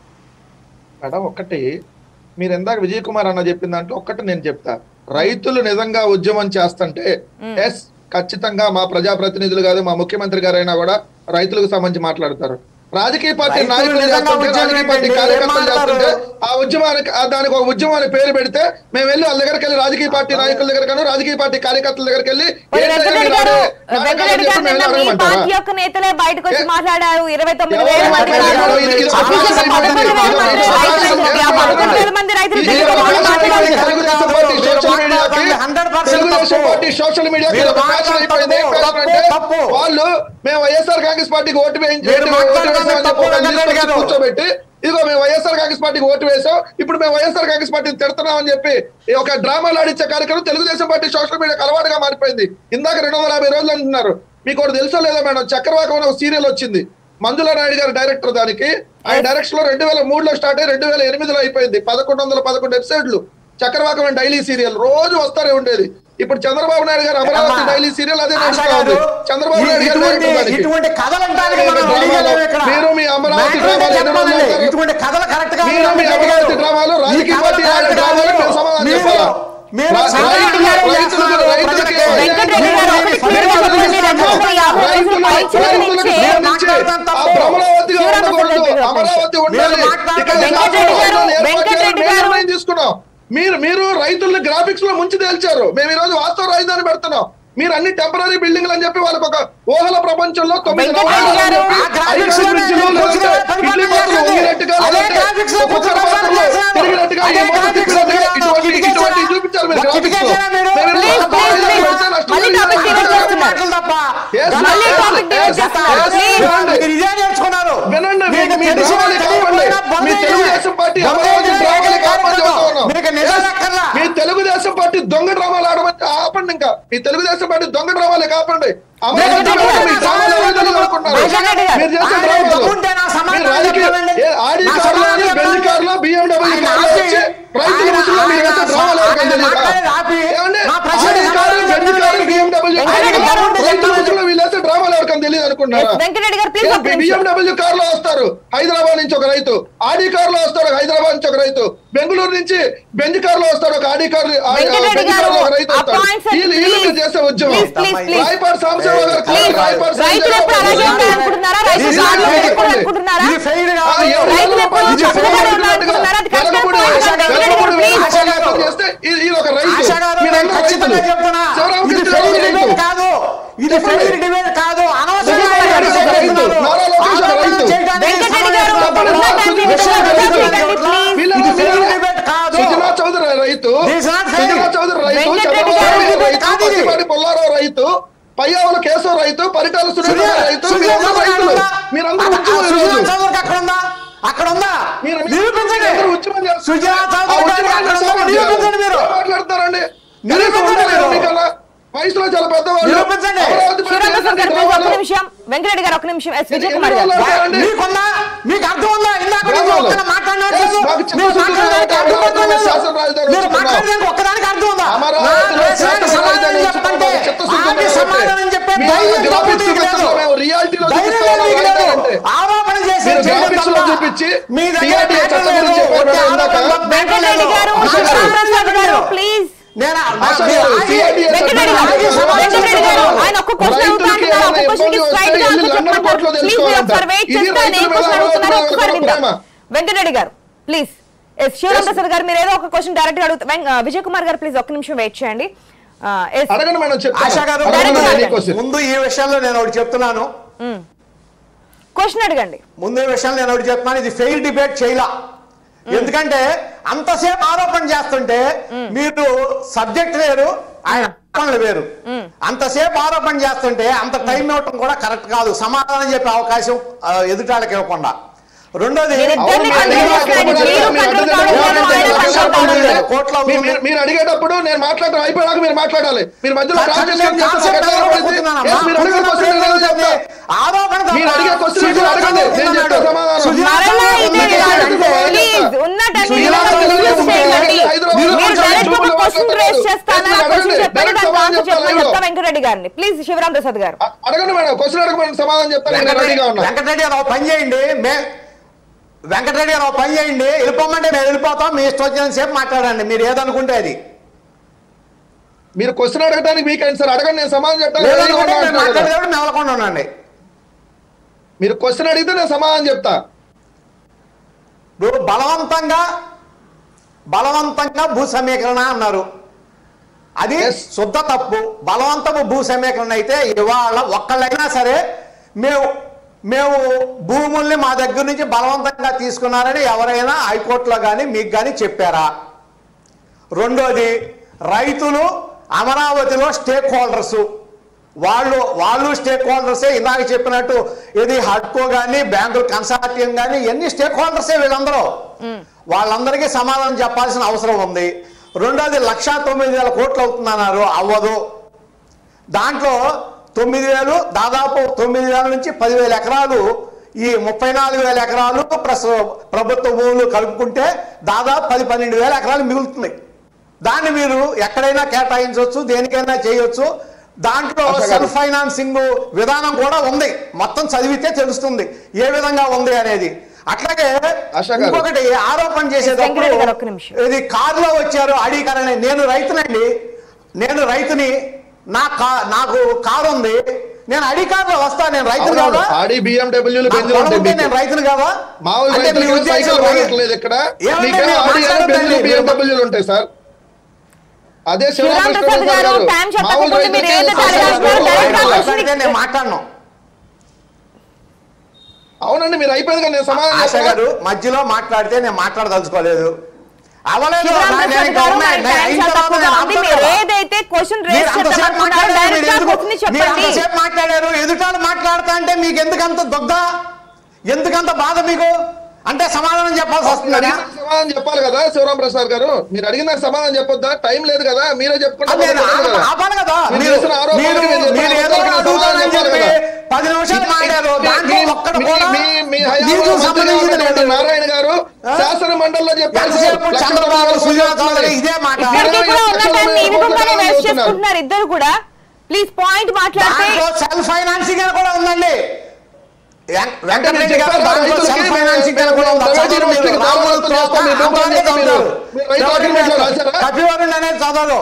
[SPEAKER 2] madam ఒక్కటి మీరు ఇందాక విజయ్ కుమార్ అన్న చెప్పిన దాంట్లో ఒక్కటి నేను చెప్తా రైతులు నిజంగా ఉద్యమం చేస్తుంటే ఎస్ ఖచ్చితంగా మా ప్రజాప్రతినిధులు కాదు మా ముఖ్యమంత్రి గారైనా కూడా రైతులకు సంబంధించి మాట్లాడతారు రాజకీయ పార్టీ
[SPEAKER 3] రైతులు
[SPEAKER 2] నాయకులు
[SPEAKER 3] నిజంగా
[SPEAKER 2] చేస్తుంటే
[SPEAKER 3] ఉద్యమం
[SPEAKER 2] రాజకీయ పార్టీ
[SPEAKER 3] ఏంటండి?
[SPEAKER 2] కార్యకర్తలు
[SPEAKER 3] ఏం మాట్లాడతారు?
[SPEAKER 2] చేస్తుంటే ఆ ఉద్యమానికి ఆ దానికి ఒక ఉద్యమం అని పేరు పెడితే మేము వెళ్ళి వాళ్ళ దగ్గరికి వెళ్ళి రాజకీయ పార్టీ నాయకుల దగ్గర రాజకీయ పార్టీ కార్యకర్తల దగ్గరికి వెళ్ళి
[SPEAKER 1] మరి
[SPEAKER 2] ఏంటయ్యా
[SPEAKER 1] వెంకటరెడ్డి
[SPEAKER 2] మీరు
[SPEAKER 1] గారు
[SPEAKER 2] ఆడే
[SPEAKER 1] వెంకటరెడ్డి గారు
[SPEAKER 2] నాటకాలు
[SPEAKER 1] నిన్న
[SPEAKER 2] చెప్పి
[SPEAKER 1] మీ
[SPEAKER 2] మేము
[SPEAKER 1] పార్టీ
[SPEAKER 2] అడగమంటారా?
[SPEAKER 1] యొక్క నేతలే బయటకు వచ్చి
[SPEAKER 2] ఏ-
[SPEAKER 1] మాట్లాడారు ఇరవై తొమ్మిది
[SPEAKER 2] ఎవరు
[SPEAKER 1] వేల మంది
[SPEAKER 2] మాట్లాడారు?
[SPEAKER 1] రైతులు-
[SPEAKER 2] ఇది- ఇది
[SPEAKER 1] ఆఫీసులో
[SPEAKER 2] అవకాశం
[SPEAKER 1] పదకొండు
[SPEAKER 2] ఇవ్వండి.
[SPEAKER 1] వేల మంది
[SPEAKER 2] ఇది
[SPEAKER 1] రైతులు
[SPEAKER 2] అవకాశం
[SPEAKER 1] ఉన్నారు. ఆ
[SPEAKER 2] ఇవ్వండి.
[SPEAKER 1] పదకొండు వేల మంది రైతులు
[SPEAKER 2] ఇది
[SPEAKER 1] తిరిగి
[SPEAKER 2] అవకాశం
[SPEAKER 1] వాళ్ళు మాట్లాడారు.
[SPEAKER 2] ఇవ్వండి. తెలుగుదేశం పార్టీ సోషల్ మీడియాకి తెలుగుదేశం పార్టీ సోషల్ మీడియాకి
[SPEAKER 3] మీరు
[SPEAKER 2] ఒక ఫ్యాషన్ అయిపోయింది
[SPEAKER 3] తప్పు,
[SPEAKER 2] ఫ్యాషన్ అంటే
[SPEAKER 3] తప్పు.
[SPEAKER 2] వాళ్ళు మేము వైఎస్ఆర్ కాంగ్రెస్ పార్టీకి ఓటు వేయించి
[SPEAKER 3] మీరు
[SPEAKER 2] ఓటు
[SPEAKER 3] మాట్లాడడం
[SPEAKER 2] వేసామని
[SPEAKER 3] తప్పు,
[SPEAKER 2] చెప్పి ఒక
[SPEAKER 3] వెంకటరెడ్డి
[SPEAKER 2] లిస్ట్
[SPEAKER 3] గారు.
[SPEAKER 2] కూర్చోబెట్టి ఇదిగో మేము వైఎస్ఆర్ కాంగ్రెస్ పార్టీకి ఓటు వేసాం ఇప్పుడు మేము వైఎస్ఆర్ కాంగ్రెస్ పార్టీని తిడుతున్నాం అని చెప్పి ఈ ఒక డ్రామాలు ఆడించే కార్యక్రమం తెలుగుదేశం పార్టీ సోషల్ మీడియాకి అలవాటుగా మారిపోయింది ఇందాక రెండు వందల యాభై రోజులు అంటున్నారు మీకు ఒకటి తెలుసో లేదో మేడం చక్రవాకం అనే ఒక సీరియల్ వచ్చింది మంజుల నాయుడు గారు డైరెక్టర్ దానికి ఆయన డైరెక్షన్ లో రెండు వేల మూడులో స్టార్ట్ అయ్యి రెండు వేల ఎనిమిదిలో అయిపోయింది పదకొండు వందల పదకొండు ఎపిసోడ్లు చక్రవాకం అనే డైలీ సీరియల్ రోజు వస్తానే ఉండేది ఇప్పుడు చంద్రబాబు నాయుడు గారు అమరావతి
[SPEAKER 3] అమ్మా,
[SPEAKER 2] డైలీ సీరియల్ అదే
[SPEAKER 3] ఆశా
[SPEAKER 2] నడుస్తా
[SPEAKER 3] గారు,
[SPEAKER 2] ఉంది చంద్రబాబు నాయుడు గారు
[SPEAKER 3] ఇటువంటి
[SPEAKER 2] director దానికి.
[SPEAKER 3] ఇటువంటి కథలు అంటానికి మనం
[SPEAKER 2] డ్రామాలు,
[SPEAKER 3] అడిగేదేం ఇక్కడ.
[SPEAKER 2] మీరు మీ అమరావతి
[SPEAKER 3] మ్యాటర్
[SPEAKER 2] డ్రామాలు ఎన్ని
[SPEAKER 3] చెప్పాలండి.
[SPEAKER 2] రోజులు ఆడతారు?
[SPEAKER 3] ఇటువంటి కథలు కరెక్ట్ గా
[SPEAKER 2] మీరు మీ అమరావతి డ్రామాలు రాజకీయ పార్టీ ఆడే డ్రామాలు మీరు సమాధానం చెప్పాలా?
[SPEAKER 3] మీరు
[SPEAKER 2] రా-
[SPEAKER 3] చాలా
[SPEAKER 2] రైతులు-
[SPEAKER 3] న్యాయం
[SPEAKER 2] రైతులకు-
[SPEAKER 3] చేస్తున్నారు
[SPEAKER 2] రైతులకి
[SPEAKER 3] ప్రజలకి.
[SPEAKER 1] వెంకటరెడ్డి గారు ఒకటి క్లియర్ గా చెప్పండి. మీరు రెండు వందల యాభై రోజులు పై చివరి నుంచి
[SPEAKER 2] సంబంధించి ఆ భ్రమరావతిగా
[SPEAKER 1] శివరామ
[SPEAKER 2] ఉండకూడదు.
[SPEAKER 1] రెడ్డి గారు.
[SPEAKER 2] అమరావతి ఉండాలి
[SPEAKER 3] మీరు మాట్లాడండి.
[SPEAKER 2] ఇక్కడ
[SPEAKER 1] వెంకటరెడ్డి గారు,
[SPEAKER 2] శాసనసభను ఏర్పాటు
[SPEAKER 1] వెంకటరెడ్డి
[SPEAKER 2] చేయాలని మేము
[SPEAKER 1] గారు.
[SPEAKER 2] నిర్ణయం తీసుకున్నాం మీరు మీరు రైతుల్ని గ్రాఫిక్స్ లో ముంచి తేల్చారు మేము ఈ రోజు వాస్తవ రాజధాని పెడుతున్నాం మీరు అన్ని టెంపరీ బిల్డింగ్లు అని చెప్పి వాళ్ళకి ఒక ఊహల ప్రపంచంలో తొమ్మిది
[SPEAKER 1] వెంకటరెడ్డి
[SPEAKER 2] నవరత్నాలు
[SPEAKER 1] గారు,
[SPEAKER 2] అని చెప్పి
[SPEAKER 3] ఆ graphics
[SPEAKER 2] ఐదు
[SPEAKER 3] లోనే
[SPEAKER 2] బ్రిడ్జిలు,
[SPEAKER 3] నేను
[SPEAKER 2] లేదంటే
[SPEAKER 3] కూర్చుని
[SPEAKER 2] ఇడ్లీ
[SPEAKER 3] పని
[SPEAKER 2] పాత్రలు
[SPEAKER 3] చేసేది.
[SPEAKER 2] వంగినట్టుగా,
[SPEAKER 3] అదే
[SPEAKER 2] లేదంటే
[SPEAKER 3] graphics లో
[SPEAKER 2] కుక్కర్
[SPEAKER 3] కూర్చుని
[SPEAKER 2] పాత్రలు
[SPEAKER 3] పని చేసేది.
[SPEAKER 2] తిరిగినట్టుగా, ఈ
[SPEAKER 3] అదే
[SPEAKER 2] మూత
[SPEAKER 3] graphics
[SPEAKER 2] తిప్పినట్టుగా,
[SPEAKER 3] లో
[SPEAKER 2] ఇటువంటి
[SPEAKER 3] కిటికీ
[SPEAKER 2] ఇటువంటి
[SPEAKER 3] చేశారా?
[SPEAKER 2] చూపించారు మీరు
[SPEAKER 3] కిటికీ
[SPEAKER 2] graphics లో.
[SPEAKER 3] చేశారా మీరు?
[SPEAKER 2] మేము
[SPEAKER 1] Please,
[SPEAKER 2] ఇలా
[SPEAKER 1] please,
[SPEAKER 2] బాగా
[SPEAKER 1] please.
[SPEAKER 2] పెడితే నష్టం
[SPEAKER 1] మళ్ళీ
[SPEAKER 2] లేదు.
[SPEAKER 1] topic divert చేస్తున్నారు.
[SPEAKER 3] మాటలు తప్ప.
[SPEAKER 2] Yes,
[SPEAKER 1] మళ్ళీ
[SPEAKER 2] yes,
[SPEAKER 1] topic divert
[SPEAKER 2] yes,
[SPEAKER 1] చేస్తున్నారు.
[SPEAKER 2] yes,
[SPEAKER 1] Please.
[SPEAKER 2] వినండి.
[SPEAKER 3] మీరు ఇదే నేర్చుకున్నారు
[SPEAKER 2] వినండి మీ-
[SPEAKER 3] మీకు
[SPEAKER 2] మీ
[SPEAKER 3] తెలిసిన
[SPEAKER 2] డ్రామాలు
[SPEAKER 3] తెలియకపోయినా
[SPEAKER 2] కాపాడండి.
[SPEAKER 3] బంద్
[SPEAKER 2] మీ
[SPEAKER 3] చేయండి.
[SPEAKER 2] తెలుగుదేశం పార్టీ
[SPEAKER 3] బంద్
[SPEAKER 2] అమరావతి
[SPEAKER 3] చేయండి.
[SPEAKER 2] డ్రామాలు కాపాడి చెబుతా ఉన్నాం.
[SPEAKER 3] మీకు నిజం
[SPEAKER 2] Yes,
[SPEAKER 3] అక్కర్లా.
[SPEAKER 2] మీ తెలుగుదేశం పార్టీ దొంగ డ్రామాలు ఆడమని ఆపండి ఇంకా మీ తెలుగుదేశం పార్టీ దొంగ డ్రామాలే కాపండి అమరావతి
[SPEAKER 1] వెంకటరెడ్డి
[SPEAKER 2] డ్రామాలు
[SPEAKER 1] గారు,
[SPEAKER 2] మీ డ్రామాలు ఎవరు తెలియదు అనుకుంటున్నారు?
[SPEAKER 1] వెంకటరెడ్డి గారు,
[SPEAKER 2] మీరు చేసే
[SPEAKER 3] ఆయన
[SPEAKER 2] డ్రామాలు.
[SPEAKER 3] దమ్ముంటే నా సమాధానం
[SPEAKER 2] మీ రాజకీయ
[SPEAKER 3] చెప్పండి.
[SPEAKER 2] ఏ ఆడి
[SPEAKER 3] నా
[SPEAKER 2] కార్లో
[SPEAKER 3] సమాధానం
[SPEAKER 2] బెంజ్
[SPEAKER 3] చెప్పండి.
[SPEAKER 2] కార్లో బిఎండబ్ల్యూ
[SPEAKER 3] ఆయన
[SPEAKER 2] కార్లో
[SPEAKER 3] ఆపి-
[SPEAKER 2] వచ్చి రైతుల
[SPEAKER 3] ఆయన-
[SPEAKER 2] ముసుగులో మీరు వేసే
[SPEAKER 3] ఆయన
[SPEAKER 2] డ్రామాలు ఎవరికైనా
[SPEAKER 3] ఆయన
[SPEAKER 2] తెలియదా?
[SPEAKER 3] మాట్లాడేది ఆపి
[SPEAKER 2] ఏమండి?
[SPEAKER 3] నా ప్రశ్నకు
[SPEAKER 2] ఆడి కారు,
[SPEAKER 3] సమాధానం
[SPEAKER 2] బెంజ్ కారు,
[SPEAKER 3] చెప్పండి.
[SPEAKER 2] BMW
[SPEAKER 1] వెంకటరెడ్డి గారు,
[SPEAKER 2] రైతుల ముసుగులో వీళ్ళు వేసే డ్రామాలు ఎవరికైనా తెలియదు అనుకుంటున్నారా
[SPEAKER 1] Yes, వెంకటరెడ్డి గారు, please ఒక్క నిమిషం.
[SPEAKER 2] బిఎండబ్ల్యూ కార్ లో వస్తారు హైదరాబాద్ నుంచి ఒక రైతు ఆడి కార్ లో వస్తాడు ఒక హైదరాబాద్ నుంచి ఒక రైతు బెంగళూరు నుంచి బెంజ్ కార్ లో వస్తాడు ఒక ఆడి కార్ ఆ- ఆ
[SPEAKER 1] వెంకటరెడ్డి
[SPEAKER 2] బెంజ్
[SPEAKER 1] గారు,
[SPEAKER 2] కార్ లో ఒక రైతు
[SPEAKER 1] ఆ
[SPEAKER 2] వస్తాడు
[SPEAKER 1] points అన్ని
[SPEAKER 2] వీళ్ళు వీళ్ళు
[SPEAKER 1] please,
[SPEAKER 2] చేసే ఉద్యమం
[SPEAKER 1] please, please, please.
[SPEAKER 2] Rayapati Sambasivarao గారు కాదు,
[SPEAKER 1] Please,
[SPEAKER 2] రాయపాటి
[SPEAKER 1] రైతులు ఎప్పుడు
[SPEAKER 2] సాంబశివరావు
[SPEAKER 1] అలాగే
[SPEAKER 2] గారు
[SPEAKER 1] ఉంటారనుకుంటున్నారా రైతులు
[SPEAKER 2] ఇది
[SPEAKER 1] దారిలో
[SPEAKER 2] ఇది
[SPEAKER 1] పెట్టుకోవాలి
[SPEAKER 2] ఇది
[SPEAKER 1] అనుకుంటున్నారా
[SPEAKER 3] ఇది ఫెయిల్
[SPEAKER 2] ఆ,
[SPEAKER 3] కాదు.
[SPEAKER 2] ఎవరు
[SPEAKER 1] రైతులు
[SPEAKER 2] ఎవరు
[SPEAKER 1] ఎప్పుడు
[SPEAKER 2] ఇది
[SPEAKER 1] చక్కగా
[SPEAKER 2] ఫెయిల్
[SPEAKER 1] ఉండాలనుకుంటున్నారా? అది కష్టం
[SPEAKER 2] వెనకబడి
[SPEAKER 1] కాదు.
[SPEAKER 2] ఆశ గారు,
[SPEAKER 1] వెంకటరెడ్డి గారు,
[SPEAKER 2] వెనకబడి
[SPEAKER 1] please.
[SPEAKER 2] ఆశ గారు చేస్తే ఇది ఇది ఒక రైతు
[SPEAKER 3] ఆశా గారు నేను
[SPEAKER 2] మీరందరూ
[SPEAKER 3] ఖచ్చితంగా
[SPEAKER 2] రైతులు.
[SPEAKER 3] చెప్తున్నా
[SPEAKER 2] శివరామకృష్ణ
[SPEAKER 3] ఇది
[SPEAKER 2] గారు
[SPEAKER 3] ఫెయిల్
[SPEAKER 2] రైతు.
[SPEAKER 3] డిబేట్ కాదు ఇది
[SPEAKER 2] చెప్పండి.
[SPEAKER 3] ఫెయిల్ డిబేట్ కాదు అనవసరంగా
[SPEAKER 2] నిజంగా
[SPEAKER 3] ఆయన
[SPEAKER 2] రైతు,
[SPEAKER 3] డిబేట్
[SPEAKER 2] రైతు.
[SPEAKER 3] చేస్తున్నారు.
[SPEAKER 2] నారా లోకేష్ గారు
[SPEAKER 3] ఆరోపణలు
[SPEAKER 2] రైతు.
[SPEAKER 3] చేయడానికి
[SPEAKER 1] వెంకటరెడ్డి గారు,
[SPEAKER 3] సమాధానం
[SPEAKER 1] ఉన్న
[SPEAKER 3] చెప్పాలి.
[SPEAKER 1] time
[SPEAKER 3] ఇది
[SPEAKER 1] విషయం
[SPEAKER 3] ఫెయిల్
[SPEAKER 1] చెప్పండి,
[SPEAKER 3] డిబేట్
[SPEAKER 1] please.
[SPEAKER 3] కాదు.
[SPEAKER 2] వీళ్ళ-
[SPEAKER 3] ఇది
[SPEAKER 2] వీళ్ళ-
[SPEAKER 3] ఫెయిల్ డిబేట్ కాదు
[SPEAKER 2] సుజనా చౌదరి రైతు
[SPEAKER 3] This is not fair.
[SPEAKER 2] Sujana Chowdary రైతు
[SPEAKER 1] వెంకటరెడ్డి
[SPEAKER 2] చంద్రబాబు
[SPEAKER 1] గారు
[SPEAKER 2] నాయుడు రైతు
[SPEAKER 3] కాదు ఇది.
[SPEAKER 2] పసిపాటి పుల్లారావు రైతు పయ్యావుల కేశవ రైతు పరిటాల సురేంద్ర
[SPEAKER 3] సుజనా-
[SPEAKER 2] రైతు
[SPEAKER 3] సుజనా
[SPEAKER 2] మీరందరూ
[SPEAKER 3] చౌదరి
[SPEAKER 2] రైతులు
[SPEAKER 3] ఉందా?
[SPEAKER 2] మీరందరూ
[SPEAKER 3] అక్కడ-
[SPEAKER 2] ఉద్యమం
[SPEAKER 3] సుజనా
[SPEAKER 2] ఈరోజు.
[SPEAKER 3] చౌదరికి అక్కడ ఉందా అక్కడ ఉందా
[SPEAKER 2] మీరు
[SPEAKER 3] నిరూపించండి
[SPEAKER 2] అందరూ ఉద్యమం చేస్తారు.
[SPEAKER 3] సుజనా
[SPEAKER 2] ఆ
[SPEAKER 3] చౌదరి గారు
[SPEAKER 2] ఉద్యమాన్ని
[SPEAKER 3] అక్కడ ఉందా?
[SPEAKER 2] సపోర్ట్
[SPEAKER 3] నిరూపించండి మీరు
[SPEAKER 2] ఏం మాట్లాడతారండి
[SPEAKER 3] నిరూపించండి
[SPEAKER 2] కనీసం ఉండలేరు
[SPEAKER 3] మీరు.
[SPEAKER 2] మీకన్నా. వయసులో చాలా పెద్దవాళ్ళు
[SPEAKER 3] నిరూపించండి.
[SPEAKER 2] అమరావతి పైన
[SPEAKER 1] శివరామకృష్ణ గారు,
[SPEAKER 2] ఏంటంటే
[SPEAKER 1] please, ఒక్క
[SPEAKER 2] రావాలి.
[SPEAKER 1] నిమిషం వెంకటరెడ్డి గారు ఒక నిమిషం ఎస్ విజయ్
[SPEAKER 2] ఎన్ని
[SPEAKER 1] కుమార్ గారు
[SPEAKER 2] రోజులు అంటారండి?
[SPEAKER 3] మీకుందా మీకు అర్థం ఉందా ఇందాక నుంచి
[SPEAKER 2] గ్రామాలు.
[SPEAKER 3] ఒక్కరు మాట్లాడినట్టు
[SPEAKER 2] Yes, మాకు చిన్న
[SPEAKER 3] మీరు
[SPEAKER 2] చిన్న
[SPEAKER 3] మాట్లాడడానికి
[SPEAKER 2] చిన్న
[SPEAKER 3] అర్థం పడతలేదు.
[SPEAKER 2] శాసన రాజధాని
[SPEAKER 3] మీరు
[SPEAKER 2] వస్తున్నాం.
[SPEAKER 3] మాట్లాడడానికి ఒక్కదానికి అర్థం ఉందా
[SPEAKER 2] అమరావతిలో
[SPEAKER 3] నా ప్రశ్నకి
[SPEAKER 2] శాసన
[SPEAKER 3] సమాధానం
[SPEAKER 2] రాజధాని
[SPEAKER 3] చెప్పంటే
[SPEAKER 2] వస్తున్నాం. చిత్తశుద్ధి
[SPEAKER 3] ఆమె
[SPEAKER 2] ఉండాలి.
[SPEAKER 3] సమాధానం చెప్పే
[SPEAKER 2] మీరు
[SPEAKER 3] ధైర్యం
[SPEAKER 2] గ్రాఫిక్స్
[SPEAKER 3] తప్పు మీకు లేదు.
[SPEAKER 2] చూపిస్తున్నాం, మేము రియాలిటీలో
[SPEAKER 3] ధైర్యం
[SPEAKER 2] చూపిస్తున్నాం,
[SPEAKER 3] లేదు, మీకు లేదు.
[SPEAKER 2] రాజధాని అంటే.
[SPEAKER 3] ఆరోపణ చేసి
[SPEAKER 2] మీరు
[SPEAKER 3] చేయడం
[SPEAKER 2] గ్రాఫిక్స్ లో
[SPEAKER 3] తప్ప.
[SPEAKER 2] చూపించి
[SPEAKER 3] మీ దగ్గర
[SPEAKER 2] TRT
[SPEAKER 3] మ్యాటర్
[SPEAKER 2] చట్టం
[SPEAKER 3] లేదు.
[SPEAKER 2] గురించి చెప్పారు
[SPEAKER 3] ఒట్టి
[SPEAKER 2] ఇందాక.
[SPEAKER 3] ఆరోపణ తప్ప మ్యాటర్
[SPEAKER 1] వెంకటరెడ్డి
[SPEAKER 3] లేదు.
[SPEAKER 1] గారు
[SPEAKER 2] ఆశా గారు.
[SPEAKER 1] శివరామకృష్ణ గారు ప్లీజ్
[SPEAKER 3] నేను
[SPEAKER 2] ఆశా
[SPEAKER 3] మీరు
[SPEAKER 2] గారు,
[SPEAKER 3] ఆగి-
[SPEAKER 2] CID
[SPEAKER 1] వెంకటరెడ్డి గారు
[SPEAKER 3] ఆగి సమాధానం
[SPEAKER 1] వెంకటరెడ్డి గారు ఆయన ఒక్క క్వశ్చన్
[SPEAKER 2] రైతులకి
[SPEAKER 1] అడుగుతా అంటున్నారు ఒక్క
[SPEAKER 2] ఏమైనా
[SPEAKER 1] క్వశ్చన్ కి
[SPEAKER 2] ఇబ్బంది
[SPEAKER 1] స్ట్రైట్ గా
[SPEAKER 2] వస్తే
[SPEAKER 1] ఆన్సర్
[SPEAKER 2] ఇల్లు లండన్ కోర్టులో
[SPEAKER 1] చెప్పమంటారు ప్లీజ్ మీరు ఒకసారి వెయిట్
[SPEAKER 2] ఇది
[SPEAKER 1] చేస్తే ఆయన ఏ
[SPEAKER 2] రైతుల
[SPEAKER 1] క్వశ్చన్
[SPEAKER 2] మీద
[SPEAKER 1] అడుగుతున్నారో
[SPEAKER 2] ఆరోపణ
[SPEAKER 1] ఒకసారి విందాం
[SPEAKER 2] ప్రేమ.
[SPEAKER 1] వెంకటరెడ్డి గారు ప్లీజ్ ఎస్ శివరామప్రసాద్ గారు మీరు ఏదో ఒక క్వశ్చన్ డైరెక్ట్ గా అడుగుతా వెంక- విజయ్ కుమార్ గారు ప్లీజ్ ఒక్క నిమిషం వెయిట్ చేయండి ఎస్
[SPEAKER 2] అడగండి మేడం
[SPEAKER 3] ఆశా గారు
[SPEAKER 2] చెప్తాను
[SPEAKER 1] డైరెక్ట్
[SPEAKER 2] అడగండి,
[SPEAKER 1] గా
[SPEAKER 2] any question.
[SPEAKER 3] ముందు ఈ విషయంలో నేను ఒకటి చెప్తున్నాను
[SPEAKER 1] క్వశ్చన్ అడగండి
[SPEAKER 3] ముందు ఈ విషయంలో నేను ఒకటి చెప్తున్నాను ఇది ఫెయిల్ డిబేట్ చేయలా ఎందుకంటే అంతసేపు ఆరోపణ చేస్తుంటే మీరు సబ్జెక్ట్ వేరు ఆయన ఆరోపణలు వేరు అంతసేపు ఆరోపణ చేస్తుంటే అంత టైం ఇవ్వటం కూడా కరెక్ట్ కాదు సమాధానం చెప్పే అవకాశం ఆ, ఎదుటాళ్ళకి ఇవ్వకుండా రెండోది
[SPEAKER 1] మీరు ఇద్దరిని
[SPEAKER 2] అవును,
[SPEAKER 1] కంట్రోల్
[SPEAKER 2] మీరు
[SPEAKER 1] చేస్తున్నారండి.
[SPEAKER 2] అడిగారు,
[SPEAKER 1] మీరు
[SPEAKER 2] మీరు
[SPEAKER 1] కంట్రోల్
[SPEAKER 2] అడిగారు,
[SPEAKER 1] కావడం లేదు,
[SPEAKER 2] మీరు
[SPEAKER 1] ఆయన
[SPEAKER 2] అడిగారు,
[SPEAKER 1] కంట్రోల్ కావడం లేదు.
[SPEAKER 3] కోట్ల
[SPEAKER 2] మీ- మీరు- మీరు అడిగేటప్పుడు నేను మాట్లాడటం అయిపోయాక మీరు మాట్లాడాలి మీరు మధ్యలో
[SPEAKER 3] సార్,
[SPEAKER 2] డ్రాప్
[SPEAKER 3] నేను
[SPEAKER 2] చేసుకొని చెప్తే
[SPEAKER 3] కాన్సెప్ట్
[SPEAKER 2] నాకు ఎట్లా
[SPEAKER 3] ఎవరో
[SPEAKER 2] అర్థమైంది?
[SPEAKER 3] అనుకుంటున్నాను.
[SPEAKER 2] Yes, మీరు అడిగిన
[SPEAKER 3] మా
[SPEAKER 2] question నేను
[SPEAKER 3] అనుకుంటున్న
[SPEAKER 2] చెప్తా.
[SPEAKER 3] ఆరోపణ తప్ప.
[SPEAKER 2] మీరు అడిగే question
[SPEAKER 3] సుజనా
[SPEAKER 2] మీరు అడగండి.
[SPEAKER 3] చౌదరి
[SPEAKER 2] నేను చెప్తా
[SPEAKER 3] ఉన్నాడు.
[SPEAKER 2] సమాధానం.
[SPEAKER 3] సుజనా
[SPEAKER 1] మరలా
[SPEAKER 3] చౌదరి
[SPEAKER 1] ఇదే
[SPEAKER 3] ఉన్నాడు.
[SPEAKER 1] అంటే
[SPEAKER 2] అంటే
[SPEAKER 1] ప్లీజ్ ఉన్న టైం
[SPEAKER 3] సుజనా
[SPEAKER 1] యూజ్
[SPEAKER 3] చౌదరి
[SPEAKER 1] చేయండి
[SPEAKER 2] హైదరాబాద్
[SPEAKER 1] మీరు
[SPEAKER 2] లో
[SPEAKER 1] డైరెక్ట్ ఒక
[SPEAKER 2] చూపులు
[SPEAKER 1] క్వశ్చన్
[SPEAKER 2] మాట్లాడతారు.
[SPEAKER 1] రేస్ చేస్తాను
[SPEAKER 2] మీరు
[SPEAKER 1] ఆ క్వశ్చన్
[SPEAKER 2] అడగండి.
[SPEAKER 1] చెప్పండి
[SPEAKER 2] డైరెక్ట్
[SPEAKER 1] దానికి
[SPEAKER 2] సమాధానం
[SPEAKER 1] ఆన్సర్ చెప్పమని
[SPEAKER 2] చెప్తాను.
[SPEAKER 1] చెప్తా వెంకటరెడ్డి గారిని ప్లీజ్ శివరామ్ ప్రసాద్ గారు
[SPEAKER 2] అ- అడగండి మేడం క్వశ్చన్ అడగమని సమాధానం చెప్తాను నేను రెడీగా ఉన్నా
[SPEAKER 3] వెంకటరెడ్డి గారు ఒక పని చేయండి మే వెంకటరెడ్డి గారు ఒక పని చేయండి వెళ్ళిపోమంటే మేము వెళ్ళిపోతాం మీ ఇష్టం వచ్చినంత సేపు మాట్లాడండి మీరు ఏదనుకుంటే అది
[SPEAKER 2] మీరు క్వశ్చన్ అడగడానికి మీకు సార్ అడగండి నేను సమాధానం చెప్తాను రెడీగా
[SPEAKER 3] లేదనుకుంటే
[SPEAKER 2] ఉన్నా
[SPEAKER 3] మేము
[SPEAKER 2] అంటున్నారు కదా.
[SPEAKER 3] మాట్లాడేటప్పుడు మేము వెళ్ళకుండా ఉండండి
[SPEAKER 2] మీరు క్వశ్చన్ అడిగితే నేను సమాధానం చెప్తా
[SPEAKER 3] ఇప్పుడు బలవంతంగా బలవంతంగా భూ సమీకరణ అన్నారు అది
[SPEAKER 2] Yes.
[SPEAKER 3] శుద్ధ తప్పు బలవంతపు భూ సమీకరణ అయితే ఇవాళ ఒక్కళ్ళైనా సరే మేము మేము భూముల్ని మా దగ్గర నుంచి బలవంతంగా తీసుకున్నారని ఎవరైనా హైకోర్టులో కానీ మీకు కానీ చెప్పారా రెండోది రైతులు అమరావతిలో స్టేక్ హోల్డర్స్ వాళ్ళు వాళ్ళు స్టేక్ హోల్డర్సే ఇందాక చెప్పినట్టు ఇది హడ్కో కానీ బ్యాంకుల కన్సార్టియం కానీ ఎన్ని స్టేక్ హోల్డర్సే వీళ్ళందరూ వాళ్ళందరికీ సమాధానం చెప్పాల్సిన అవసరం ఉంది రెండోది లక్షా తొమ్మిది వేల కోట్లు అవుతుందన్నారు అవ్వదు దాంట్లో తొమ్మిది వేలు దాదాపు తొమ్మిది వేల నుంచి పదివేల ఎకరాలు ఈ ముప్పై నాలుగు వేల ఎకరాలు ప్లస్ ప్రభుత్వ భూములు కలుపుకుంటే దాదాపు పది పన్నెండు వేల ఎకరాలు మిగులుతున్నాయి దాన్ని మీరు ఎక్కడైనా కేటాయించవచ్చు దేనికైనా చేయొచ్చు దాంట్లో
[SPEAKER 2] అసలు-
[SPEAKER 3] సెల్ఫ్ ఫైనాన్సింగ్ విధానం కూడా ఉంది మొత్తం చదివితే తెలుస్తుంది ఏ విధంగా ఉంది అనేది అట్లాగే
[SPEAKER 2] ఆశా గారు.
[SPEAKER 3] ఇంకొకటి ఆరోపణ చేసేటప్పుడు
[SPEAKER 1] వెంకటరెడ్డి గారు, ఒక్క నిమిషం.
[SPEAKER 3] ఇది కారులో వచ్చారు అడిగారని నేను రైతునండి నేను రైతుని నా కా నాకు కారు ఉంది నేను అడి కారులో వస్తా నేను రైతును
[SPEAKER 2] అవునవును.
[SPEAKER 3] కాదా
[SPEAKER 2] ఆడి బిఎండబ్ల్యూలు
[SPEAKER 3] నా
[SPEAKER 2] బెంజులు
[SPEAKER 3] పొలం
[SPEAKER 2] ఉంటాయి
[SPEAKER 3] ఉంటే
[SPEAKER 2] మీకు.
[SPEAKER 3] నేను రైతును కాదా
[SPEAKER 2] మామూలు
[SPEAKER 3] అంటే మీ
[SPEAKER 2] రైతులకి
[SPEAKER 3] ఉద్దేశం
[SPEAKER 2] సైకిల్
[SPEAKER 3] రై-
[SPEAKER 2] వాడట్లేదు ఇక్కడ
[SPEAKER 3] ఏమంటే
[SPEAKER 2] మీకేమో
[SPEAKER 3] మీరు
[SPEAKER 2] ఆడి
[SPEAKER 3] మాట్లాడొద్దండి.
[SPEAKER 2] బెంజులు బిఎండబ్ల్యూలు ఉంటాయి సార్ అదే
[SPEAKER 1] శివరామ్
[SPEAKER 2] శివరామకృష్ణ
[SPEAKER 1] ప్రసాద్ గారు,
[SPEAKER 2] గారు
[SPEAKER 1] టైం
[SPEAKER 2] మామూలు
[SPEAKER 1] చెప్పకుండా మీరు
[SPEAKER 2] రైతులకి
[SPEAKER 1] ఏదైతే
[SPEAKER 2] సైకిల్
[SPEAKER 1] అడగాల్సిన
[SPEAKER 2] వాడట్లేదు.
[SPEAKER 1] డైరెక్ట్ గా
[SPEAKER 3] ఆయన
[SPEAKER 1] క్వశ్చన్
[SPEAKER 3] మాట్లాడితే నేను మాట్లాడను
[SPEAKER 2] అవునండి మీరు అయిపోయింది కదా నేను సమాధానం
[SPEAKER 3] ఆశ
[SPEAKER 2] చెప్తాను.
[SPEAKER 3] గారు మధ్యలో మాట్లాడితే నేను మాట్లాడదలుచుకోలేదు అవలేదు
[SPEAKER 1] శివరామ్
[SPEAKER 3] నా- నేను
[SPEAKER 1] ప్రసాద్
[SPEAKER 3] ఇంకా
[SPEAKER 1] గారు
[SPEAKER 3] ఉన్నాయి.
[SPEAKER 1] మరి
[SPEAKER 3] నేను
[SPEAKER 1] టైం
[SPEAKER 3] అయిన
[SPEAKER 1] చాలా
[SPEAKER 3] తర్వాత
[SPEAKER 1] తక్కువగా
[SPEAKER 3] నేను
[SPEAKER 1] ఉంది
[SPEAKER 3] ఆపుతాను
[SPEAKER 1] మీరు
[SPEAKER 3] కదా.
[SPEAKER 1] ఏదైతే క్వశ్చన్
[SPEAKER 3] మీరు
[SPEAKER 1] రేస్
[SPEAKER 3] అంతసేపు
[SPEAKER 1] చేస్తామనుకున్నారో
[SPEAKER 3] మాట్లాడారు,
[SPEAKER 1] డైరెక్ట్
[SPEAKER 3] మీరు
[SPEAKER 1] గా
[SPEAKER 3] ఎందుకు-
[SPEAKER 1] క్వశ్చన్
[SPEAKER 3] మీరు
[SPEAKER 1] చెప్పండి
[SPEAKER 3] అంతసేపు మాట్లాడారు ఎదుటాలు మాట్లాడుతా అంటే మీకు ఎందుకంత దొగ్గ ఎందుకంత బాధ మీకు అంటే సమాధానం చెప్పాల్సి
[SPEAKER 2] మీరు
[SPEAKER 3] వస్తుంది
[SPEAKER 2] అడిగిన సమాధానం చెప్పాలి కదా శివరాం ప్రసాద్ గారు మీరు అడిగిన నాకు సమాధానం చెప్పొద్దా టైం లేదు కదా మీరే చెప్పుకుంటే
[SPEAKER 3] నేను
[SPEAKER 2] బాగుంటుంది కదా.
[SPEAKER 3] ఆపాలి కదా
[SPEAKER 2] మీరు
[SPEAKER 3] మీరు
[SPEAKER 2] చేసిన ఆరోపణలకి
[SPEAKER 3] మీరు
[SPEAKER 2] నేను చెప్పిన
[SPEAKER 3] మీరు ఏదో
[SPEAKER 2] ఆరోపణలకి
[SPEAKER 3] అడుగుతానని
[SPEAKER 2] సమాధానం
[SPEAKER 3] చెప్పి
[SPEAKER 2] చెప్పాలి కదా.
[SPEAKER 3] పది నిమిషాలు మాట్లాడారు
[SPEAKER 2] మీ-
[SPEAKER 3] దాంట్లో
[SPEAKER 2] మీ-
[SPEAKER 3] ఒక్కడు
[SPEAKER 2] మీ-
[SPEAKER 3] కూడా
[SPEAKER 2] మీ- మీ
[SPEAKER 3] దీనికి
[SPEAKER 2] హయాంలో
[SPEAKER 3] సంబంధించింది
[SPEAKER 2] మంత్రిగా
[SPEAKER 3] లేదు
[SPEAKER 2] నారాయణ గారు
[SPEAKER 3] ఆ?
[SPEAKER 2] శాసన మండలిలో చెప్పారు సార్.
[SPEAKER 3] ఎంతసేపు
[SPEAKER 2] లక్ష
[SPEAKER 3] చంద్రబాబు
[SPEAKER 2] తొమ్మిది వేల
[SPEAKER 3] సుజనా
[SPEAKER 2] కోట్లు
[SPEAKER 3] చౌదరి
[SPEAKER 2] వస్తున్నాయి.
[SPEAKER 3] ఇదే మాట
[SPEAKER 1] ఇద్దరికి కూడా ఉన్న
[SPEAKER 2] లక్షల
[SPEAKER 1] టైం ఈ
[SPEAKER 2] కోట్లు
[SPEAKER 1] విధంగానే
[SPEAKER 2] జనాలు
[SPEAKER 1] వేస్ట్
[SPEAKER 2] అవుతున్నారు.
[SPEAKER 1] చేసుకుంటున్నారు ఇద్దరు కూడా ప్లీజ్ పాయింట్ మాట్లాడితే
[SPEAKER 3] దాంట్లో సెల్ఫ్ ఫైనాన్సింగ్ అని కూడా ఉందండి వెం- వెంకటరెడ్డి గారు
[SPEAKER 2] చెప్పారు,
[SPEAKER 3] దాంట్లో
[SPEAKER 2] రైతులకి
[SPEAKER 3] సెల్ఫ్ ఫైనాన్సింగ్ అని కూడా ఉంది.
[SPEAKER 2] ప్రైవేట్
[SPEAKER 3] చదవరు మీరు.
[SPEAKER 2] యూనివర్సిటీకి
[SPEAKER 3] రాములు
[SPEAKER 2] దాఖలు
[SPEAKER 3] తోట
[SPEAKER 2] చేస్తాం, మీరు
[SPEAKER 3] అంతవరకే
[SPEAKER 2] మీరు
[SPEAKER 3] చదువుతారు.
[SPEAKER 2] మీరు రైతు అగ్రిమెంట్లో రాశారా?
[SPEAKER 3] కపివరుణ్ అనేది చదవరు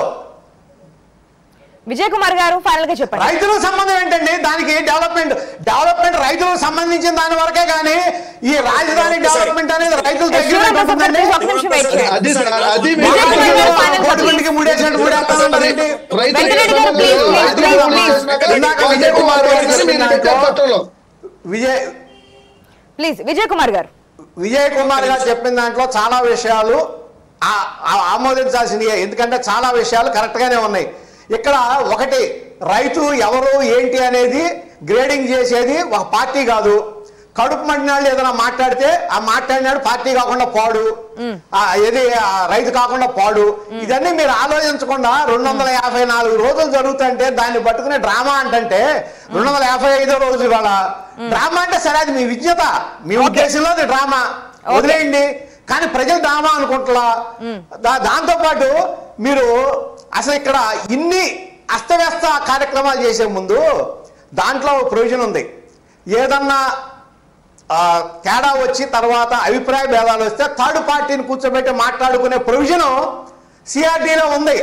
[SPEAKER 1] విజయ్ కుమార్ గారు ఫైనల్ గా చెప్పండి
[SPEAKER 3] రైతులకు సంబంధం ఏంటండి దానికి డెవలప్మెంట్ డెవలప్మెంట్ రైతులకు సంబంధించిన దాని వరకే కానీ ఈ రాజధాని డెవలప్మెంట్ అనేది రైతుల దగ్గర
[SPEAKER 1] శివరాం ప్రసాద్ గారు,
[SPEAKER 3] ఉంటుందండి
[SPEAKER 1] please ఒక్క నిమిషం wait చేయండి.
[SPEAKER 2] అది సార్ అది
[SPEAKER 1] విజయ్ కుమార్ గారు final గా
[SPEAKER 3] గవర్నమెంట్కి మూడేసినట్టు మూడేస్తానంటారేంటి?
[SPEAKER 1] వెంకటరెడ్డి గారు, please, please, please, please.
[SPEAKER 3] ఇందాక విజయ్ కుమార్ గారు చెప్పిన దాంట్లో విజయ్
[SPEAKER 1] ప్లీజ్ విజయ్ కుమార్ గారు
[SPEAKER 3] విజయ్ కుమార్ గారు చెప్పిన దాంట్లో చాలా విషయాలు ఆ- ఆ- ఆమోదించాల్సినవి ఎందుకంటే చాలా విషయాలు కరెక్ట్ గానే ఉన్నాయి ఇక్కడ ఒకటి రైతు ఎవరు ఏంటి అనేది గ్రేడింగ్ చేసేది ఒక పార్టీ కాదు కడుపు మండినాళ్ళు ఏదైనా మాట్లాడితే ఆ మాట్లాడినాడు పార్టీ కాకుండా పాడు ఆ, ఏది ఆ, రైతు కాకుండా పాడు ఇదన్నీ మీరు ఆలోచించకుండా రెండు వందల యాభై నాలుగు రోజులు జరుగుతుంటే దాన్ని పట్టుకునే డ్రామా అంటే రెండు వందల యాభై ఐదో రోజు ఇవాళ డ్రామా అంటే సరే అది మీ విజ్ఞత మీ ఉద్దేశంలో అది డ్రామా వదిలేయండి కానీ ప్రజలు డ్రామా అనుకుంటున్నా దా- దాంతో పాటు మీరు అసలు ఇక్కడ ఇన్ని అస్తవ్యస్త కార్యక్రమాలు చేసే ముందు దాంట్లో ప్రొవిజన్ ఉంది ఏదన్నా ఆ, తేడా వచ్చి తర్వాత అభిప్రాయ భేదాలు వస్తే థర్డ్ పార్టీని కూర్చోబెట్టి మాట్లాడుకునే ప్రొవిజన్ సిఆర్డీలో ఉంది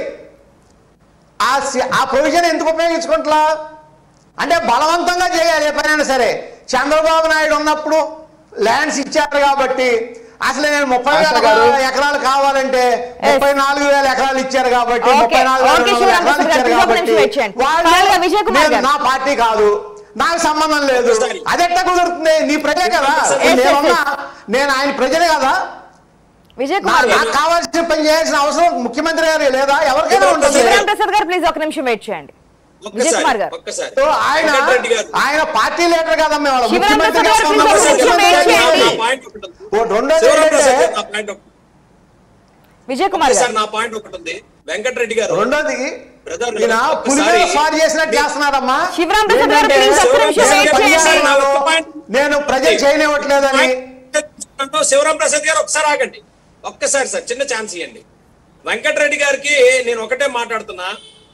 [SPEAKER 3] ఆ సి- ఆ ప్రొవిజన్ ఎందుకు ఉపయోగించుకుంటా అంటే బలవంతంగా చేయాలి ఏ పనైనా సరే చంద్రబాబు నాయుడు ఉన్నప్పుడు ల్యాండ్స్ ఇచ్చారు కాబట్టి అసలు నేను ముప్పై వేల
[SPEAKER 2] ఆశా గారు.
[SPEAKER 3] ఎకరాలు కావాలంటే ముప్పై నాలుగు వేల ఎకరాలు ఇచ్చారు కాబట్టి
[SPEAKER 1] ఓకే,
[SPEAKER 3] ముప్పై నాలుగు వేల
[SPEAKER 1] ఓకే,
[SPEAKER 3] రెండు వందల
[SPEAKER 1] శివరాం
[SPEAKER 3] ఎకరాలు
[SPEAKER 1] ప్రసాద్ గారు,
[SPEAKER 3] ఇచ్చారు
[SPEAKER 1] ఇంకొక
[SPEAKER 3] కాబట్టి
[SPEAKER 1] నిమిషం wait చేయండి.
[SPEAKER 3] వాళ్ళు
[SPEAKER 1] ఫైనల్ గా విజయ్ కుమార్
[SPEAKER 3] నేను
[SPEAKER 1] గారు.
[SPEAKER 3] నా పార్టీ కాదు నాకు సంబంధం లేదు
[SPEAKER 4] ఒకసారి.
[SPEAKER 3] అది ఎట్లా కుదురుతుంది నీ ప్రజే కదా
[SPEAKER 1] yes,
[SPEAKER 3] నేనున్నా నేను ఆయన ప్రజలే కదా
[SPEAKER 1] విజయ్
[SPEAKER 3] నా-
[SPEAKER 1] కుమార్ గారు
[SPEAKER 3] నాకు కావాల్సిన పని చేయాల్సిన అవసరం ముఖ్యమంత్రి గారు లేదా ఎవరికైనా ఉంటుంది
[SPEAKER 1] శివరాం ప్రసాద్ గారు ప్లీజ్ ఒక నిమిషం వెయిట్ చేయండి విజయ్ కుమార్
[SPEAKER 4] ఒక్కసారి
[SPEAKER 1] గారు.
[SPEAKER 4] ఒక్కసారి
[SPEAKER 3] సో ఆయన
[SPEAKER 4] వెంకటరెడ్డి గారు
[SPEAKER 3] ఆయన పార్టీ లీడర్ కదమ్మా ఇవాళ.
[SPEAKER 1] శివరాం
[SPEAKER 3] ముఖ్యమంత్రి
[SPEAKER 1] ప్రసాద్ గారు,
[SPEAKER 3] చేస్తున్నప్పుడు
[SPEAKER 1] please ఒక నిమిషం
[SPEAKER 3] ముఖ్యమంత్రి
[SPEAKER 1] wait చేయండి.
[SPEAKER 3] చేయాలి.
[SPEAKER 4] నా పాయింట్ ఒకటి ఉంది.
[SPEAKER 3] ఓ రెండోది
[SPEAKER 4] శివరాం ప్రసాద్
[SPEAKER 3] ఏంటంటే
[SPEAKER 4] గారు, నా పాయింట్ ఒకటి
[SPEAKER 1] విజయ్ కుమార్
[SPEAKER 4] ఒక్కసారి
[SPEAKER 1] గారు
[SPEAKER 4] నా పాయింట్ ఒకటి ఉంది వెంకటరెడ్డి గారు
[SPEAKER 3] రెండోది
[SPEAKER 4] బ్రదర్
[SPEAKER 3] ఈయన పులి మీద
[SPEAKER 4] ఒక్కసారి
[SPEAKER 3] స్వారీ చేసినట్టు చేస్తున్నారమ్మా
[SPEAKER 1] శివరాం ప్రసాద్ గారు,
[SPEAKER 3] ఏంటంటే,
[SPEAKER 1] please ఒక్క నిమిషం
[SPEAKER 3] నేను
[SPEAKER 1] wait
[SPEAKER 3] పని
[SPEAKER 1] చేయండి.
[SPEAKER 3] చేస్తున్నాను, నేను ప్రజలు చేయనివ్వట్లేదని
[SPEAKER 4] అంటూ శివరాం ప్రసాద్ గారు ఒకసారి ఆగండి ఒక్కసారి సార్ చిన్న ఛాన్స్ ఇవ్వండి వెంకటరెడ్డి గారికి నేను ఒకటే మాట్లాడుతున్నా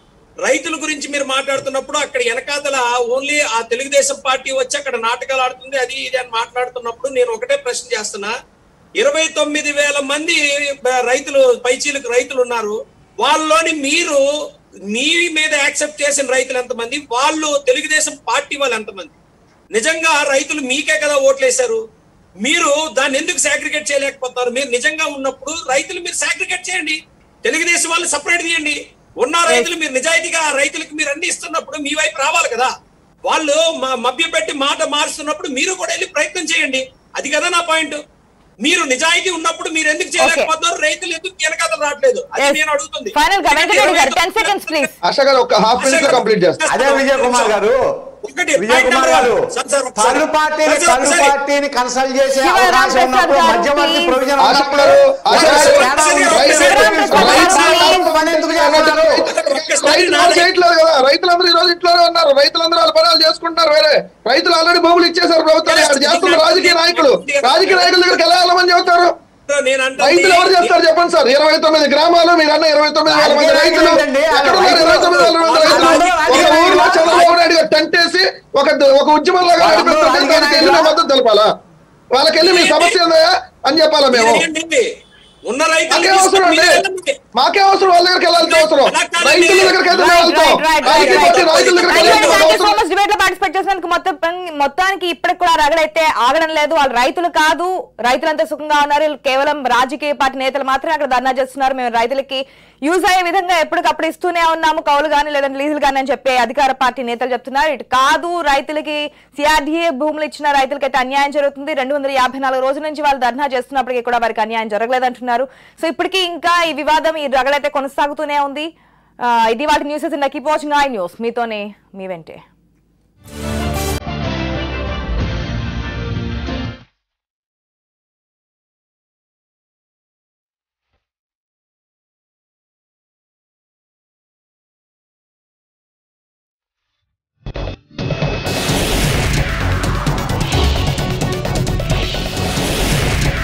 [SPEAKER 4] రైతుల గురించి మీరు మాట్లాడుతున్నప్పుడు అక్కడ వెనకాతల ఓన్లీ ఆ తెలుగుదేశం పార్టీ వచ్చి అక్కడ నాటకాలు ఆడుతుంది అది ఇది అని మాట్లాడుతున్నప్పుడు నేను ఒకటే ప్రశ్న చేస్తున్నా ఇరవై తొమ్మిది వేల మంది బ- రైతులు పైచీలకు రైతులు ఉన్నారు వాళ్ళలోని మీరు మీ మీద యాక్సెప్ట్ చేసిన రైతులు ఎంతమంది వాళ్ళు తెలుగుదేశం పార్టీ వాళ్ళు ఎంతమంది నిజంగా రైతులు మీకే కదా ఓట్లేశారు మీరు దాన్ని ఎందుకు సాగ్రిగేట్ చేయలేకపోతారు మీరు నిజంగా ఉన్నప్పుడు రైతులు మీరు సాగ్రిగేట్ చేయండి తెలుగుదేశం వాళ్ళు సపరేట్ చేయండి ఉన్న రైతులు మీరు నిజాయితీగా ఆ రైతులకు మీరు అన్ని ఇస్తున్నప్పుడు మీ వైపు రావాలి కదా వాళ్ళు మభ్య పెట్టి మాట మారుస్తున్నప్పుడు మీరు కూడా వెళ్ళి ప్రయత్నం చేయండి అది కదా నా పాయింట్ మీరు నిజాయితీ ఉన్నప్పుడు మీరు ఎందుకు చేయలేకపోతున్నారు రైతులు ఎందుకు వెనకాల రావట్లేదు అది నేను అడుగుతుంది
[SPEAKER 1] ఫైనల్ గా వెంకటరెడ్డి గారు టెన్ సెకండ్స్ ప్లీజ్
[SPEAKER 2] ఆశ గారు ఒక హాఫ్ మినిట్ లో కంప్లీట్ చేస్తాను
[SPEAKER 3] అదే విజయ్ కుమార్ గారు
[SPEAKER 4] ఒకటి,
[SPEAKER 3] Vijay
[SPEAKER 4] point
[SPEAKER 3] Kumar
[SPEAKER 4] number
[SPEAKER 3] garu
[SPEAKER 4] one. Sir, sir, ఒకసారి.
[SPEAKER 3] థర్డ్ పార్టీని
[SPEAKER 4] సార్, సార్,
[SPEAKER 3] థర్డ్
[SPEAKER 4] ఒకసారి.
[SPEAKER 3] పార్టీని కన్సల్ట్ చేసే
[SPEAKER 1] శివరాం
[SPEAKER 3] అవకాశం
[SPEAKER 1] ప్రసాద్
[SPEAKER 3] ఉన్నప్పుడు
[SPEAKER 1] గారు,
[SPEAKER 3] మధ్యవర్తి
[SPEAKER 1] please.
[SPEAKER 3] ప్రొవిజన్
[SPEAKER 2] ఆశ
[SPEAKER 3] ఉన్నప్పుడు
[SPEAKER 2] గారు, ఆశ గారు,
[SPEAKER 3] తేడా ఉంటే
[SPEAKER 2] రైతు-
[SPEAKER 1] శివరాం ప్రసాద్ గారు,
[SPEAKER 3] రైతు పని ఎందుకు చేస్తున్నారు
[SPEAKER 2] రైతులు ఎవరు చేయట్లేదు కదా రైతులందరూ ఈ రోజు ఇంట్లోనే ఉన్నారు రైతులందరూ వాళ్ళ పనులు చేసుకుంటారు వేరే రైతులు ఆల్రెడీ భూములు ఇచ్చేశారు ప్రభుత్వం అక్కడ చేస్తున్న రాజకీయ నాయకులు రాజకీయ నాయకుల దగ్గరికి ఎలా వెళ్ళమని చెబుతారు
[SPEAKER 4] నేను అంటే
[SPEAKER 2] రైతులు ఎవరు చేస్తారు చెప్పండి సార్ ఇరవై తొమ్మిది గ్రామాలు మీరు అన్న ఇరవై తొమ్మిది వేల మంది
[SPEAKER 3] రాజకీయ
[SPEAKER 2] రైతులు
[SPEAKER 3] నాయకులండి,
[SPEAKER 2] ఎక్కడ ఉన్నారు ఇరవై తొమ్మిది వేల మంది రైతులు
[SPEAKER 3] రాజకీయ
[SPEAKER 2] ఒక ఊరిలో
[SPEAKER 3] నాయకులు.
[SPEAKER 2] చంద్రబాబు నాయుడు గారు టెంట్ వేసి ఒక ఒక ఉద్యమం లాగా
[SPEAKER 3] వాళ్ళందరూ
[SPEAKER 2] నడిపిస్తుంటే
[SPEAKER 3] రాజకీయ
[SPEAKER 2] దానికి వెళ్ళి
[SPEAKER 3] నాయకులా?
[SPEAKER 2] మద్దతు తెలపాలా వాళ్ళకి వెళ్ళి మీ సమస్య ఏందయ్యా అని చెప్పాలా మేము
[SPEAKER 4] ఏంటండి? ఉన్న రైతులు
[SPEAKER 2] మాకే అవసరం అండి మాకే అవసరం వాళ్ళ దగ్గరికి వెళ్ళాల్సిన అవసరం రైతుల దగ్గరికి అయితే మేము వెళ్తాం రాజకీయ పార్టీ రైతుల దగ్గరికి వెళ్ళాల్సిన అవసరం
[SPEAKER 1] మచ్ డిబేట్ లో పార్టిసిపేట్ చేసినందుకు మొత్తం మొత్తానికి ఇప్పటికి కూడా రగడైతే ఆగడం లేదు వాళ్ళు రైతులు కాదు రైతులంతా సుఖంగా ఉన్నారు వీళ్ళు కేవలం రాజకీయ పార్టీ నేతలు మాత్రమే అక్కడ ధర్నా చేస్తున్నారు మేము రైతులకి యూజ్ అయ్యే విధంగా ఎప్పటికప్పుడు ఇస్తూనే ఉన్నాము కౌలు కానీ లేదంటే లీజులు కానీ అని చెప్పి అధికార పార్టీ నేతలు చెప్తున్నారు ఇటు కాదు రైతులకి సిఆర్డీఏ భూములు ఇచ్చిన రైతులకి అయితే అన్యాయం జరుగుతుంది రెండు వందల యాభై నాలుగు రోజుల నుంచి వాళ్ళు ధర్నా చేస్తున్నప్పటికీ కూడా వారికి అన్యాయం జరగలేదంటున్నారు సో ఇప్పటికీ ఇంకా ఈ వివాదం ఈ రగడైతే కొనసాగుతూనే ఉంది ఆ, ఇది వాటి news keep watching I News మీతోనే మీ వెంటే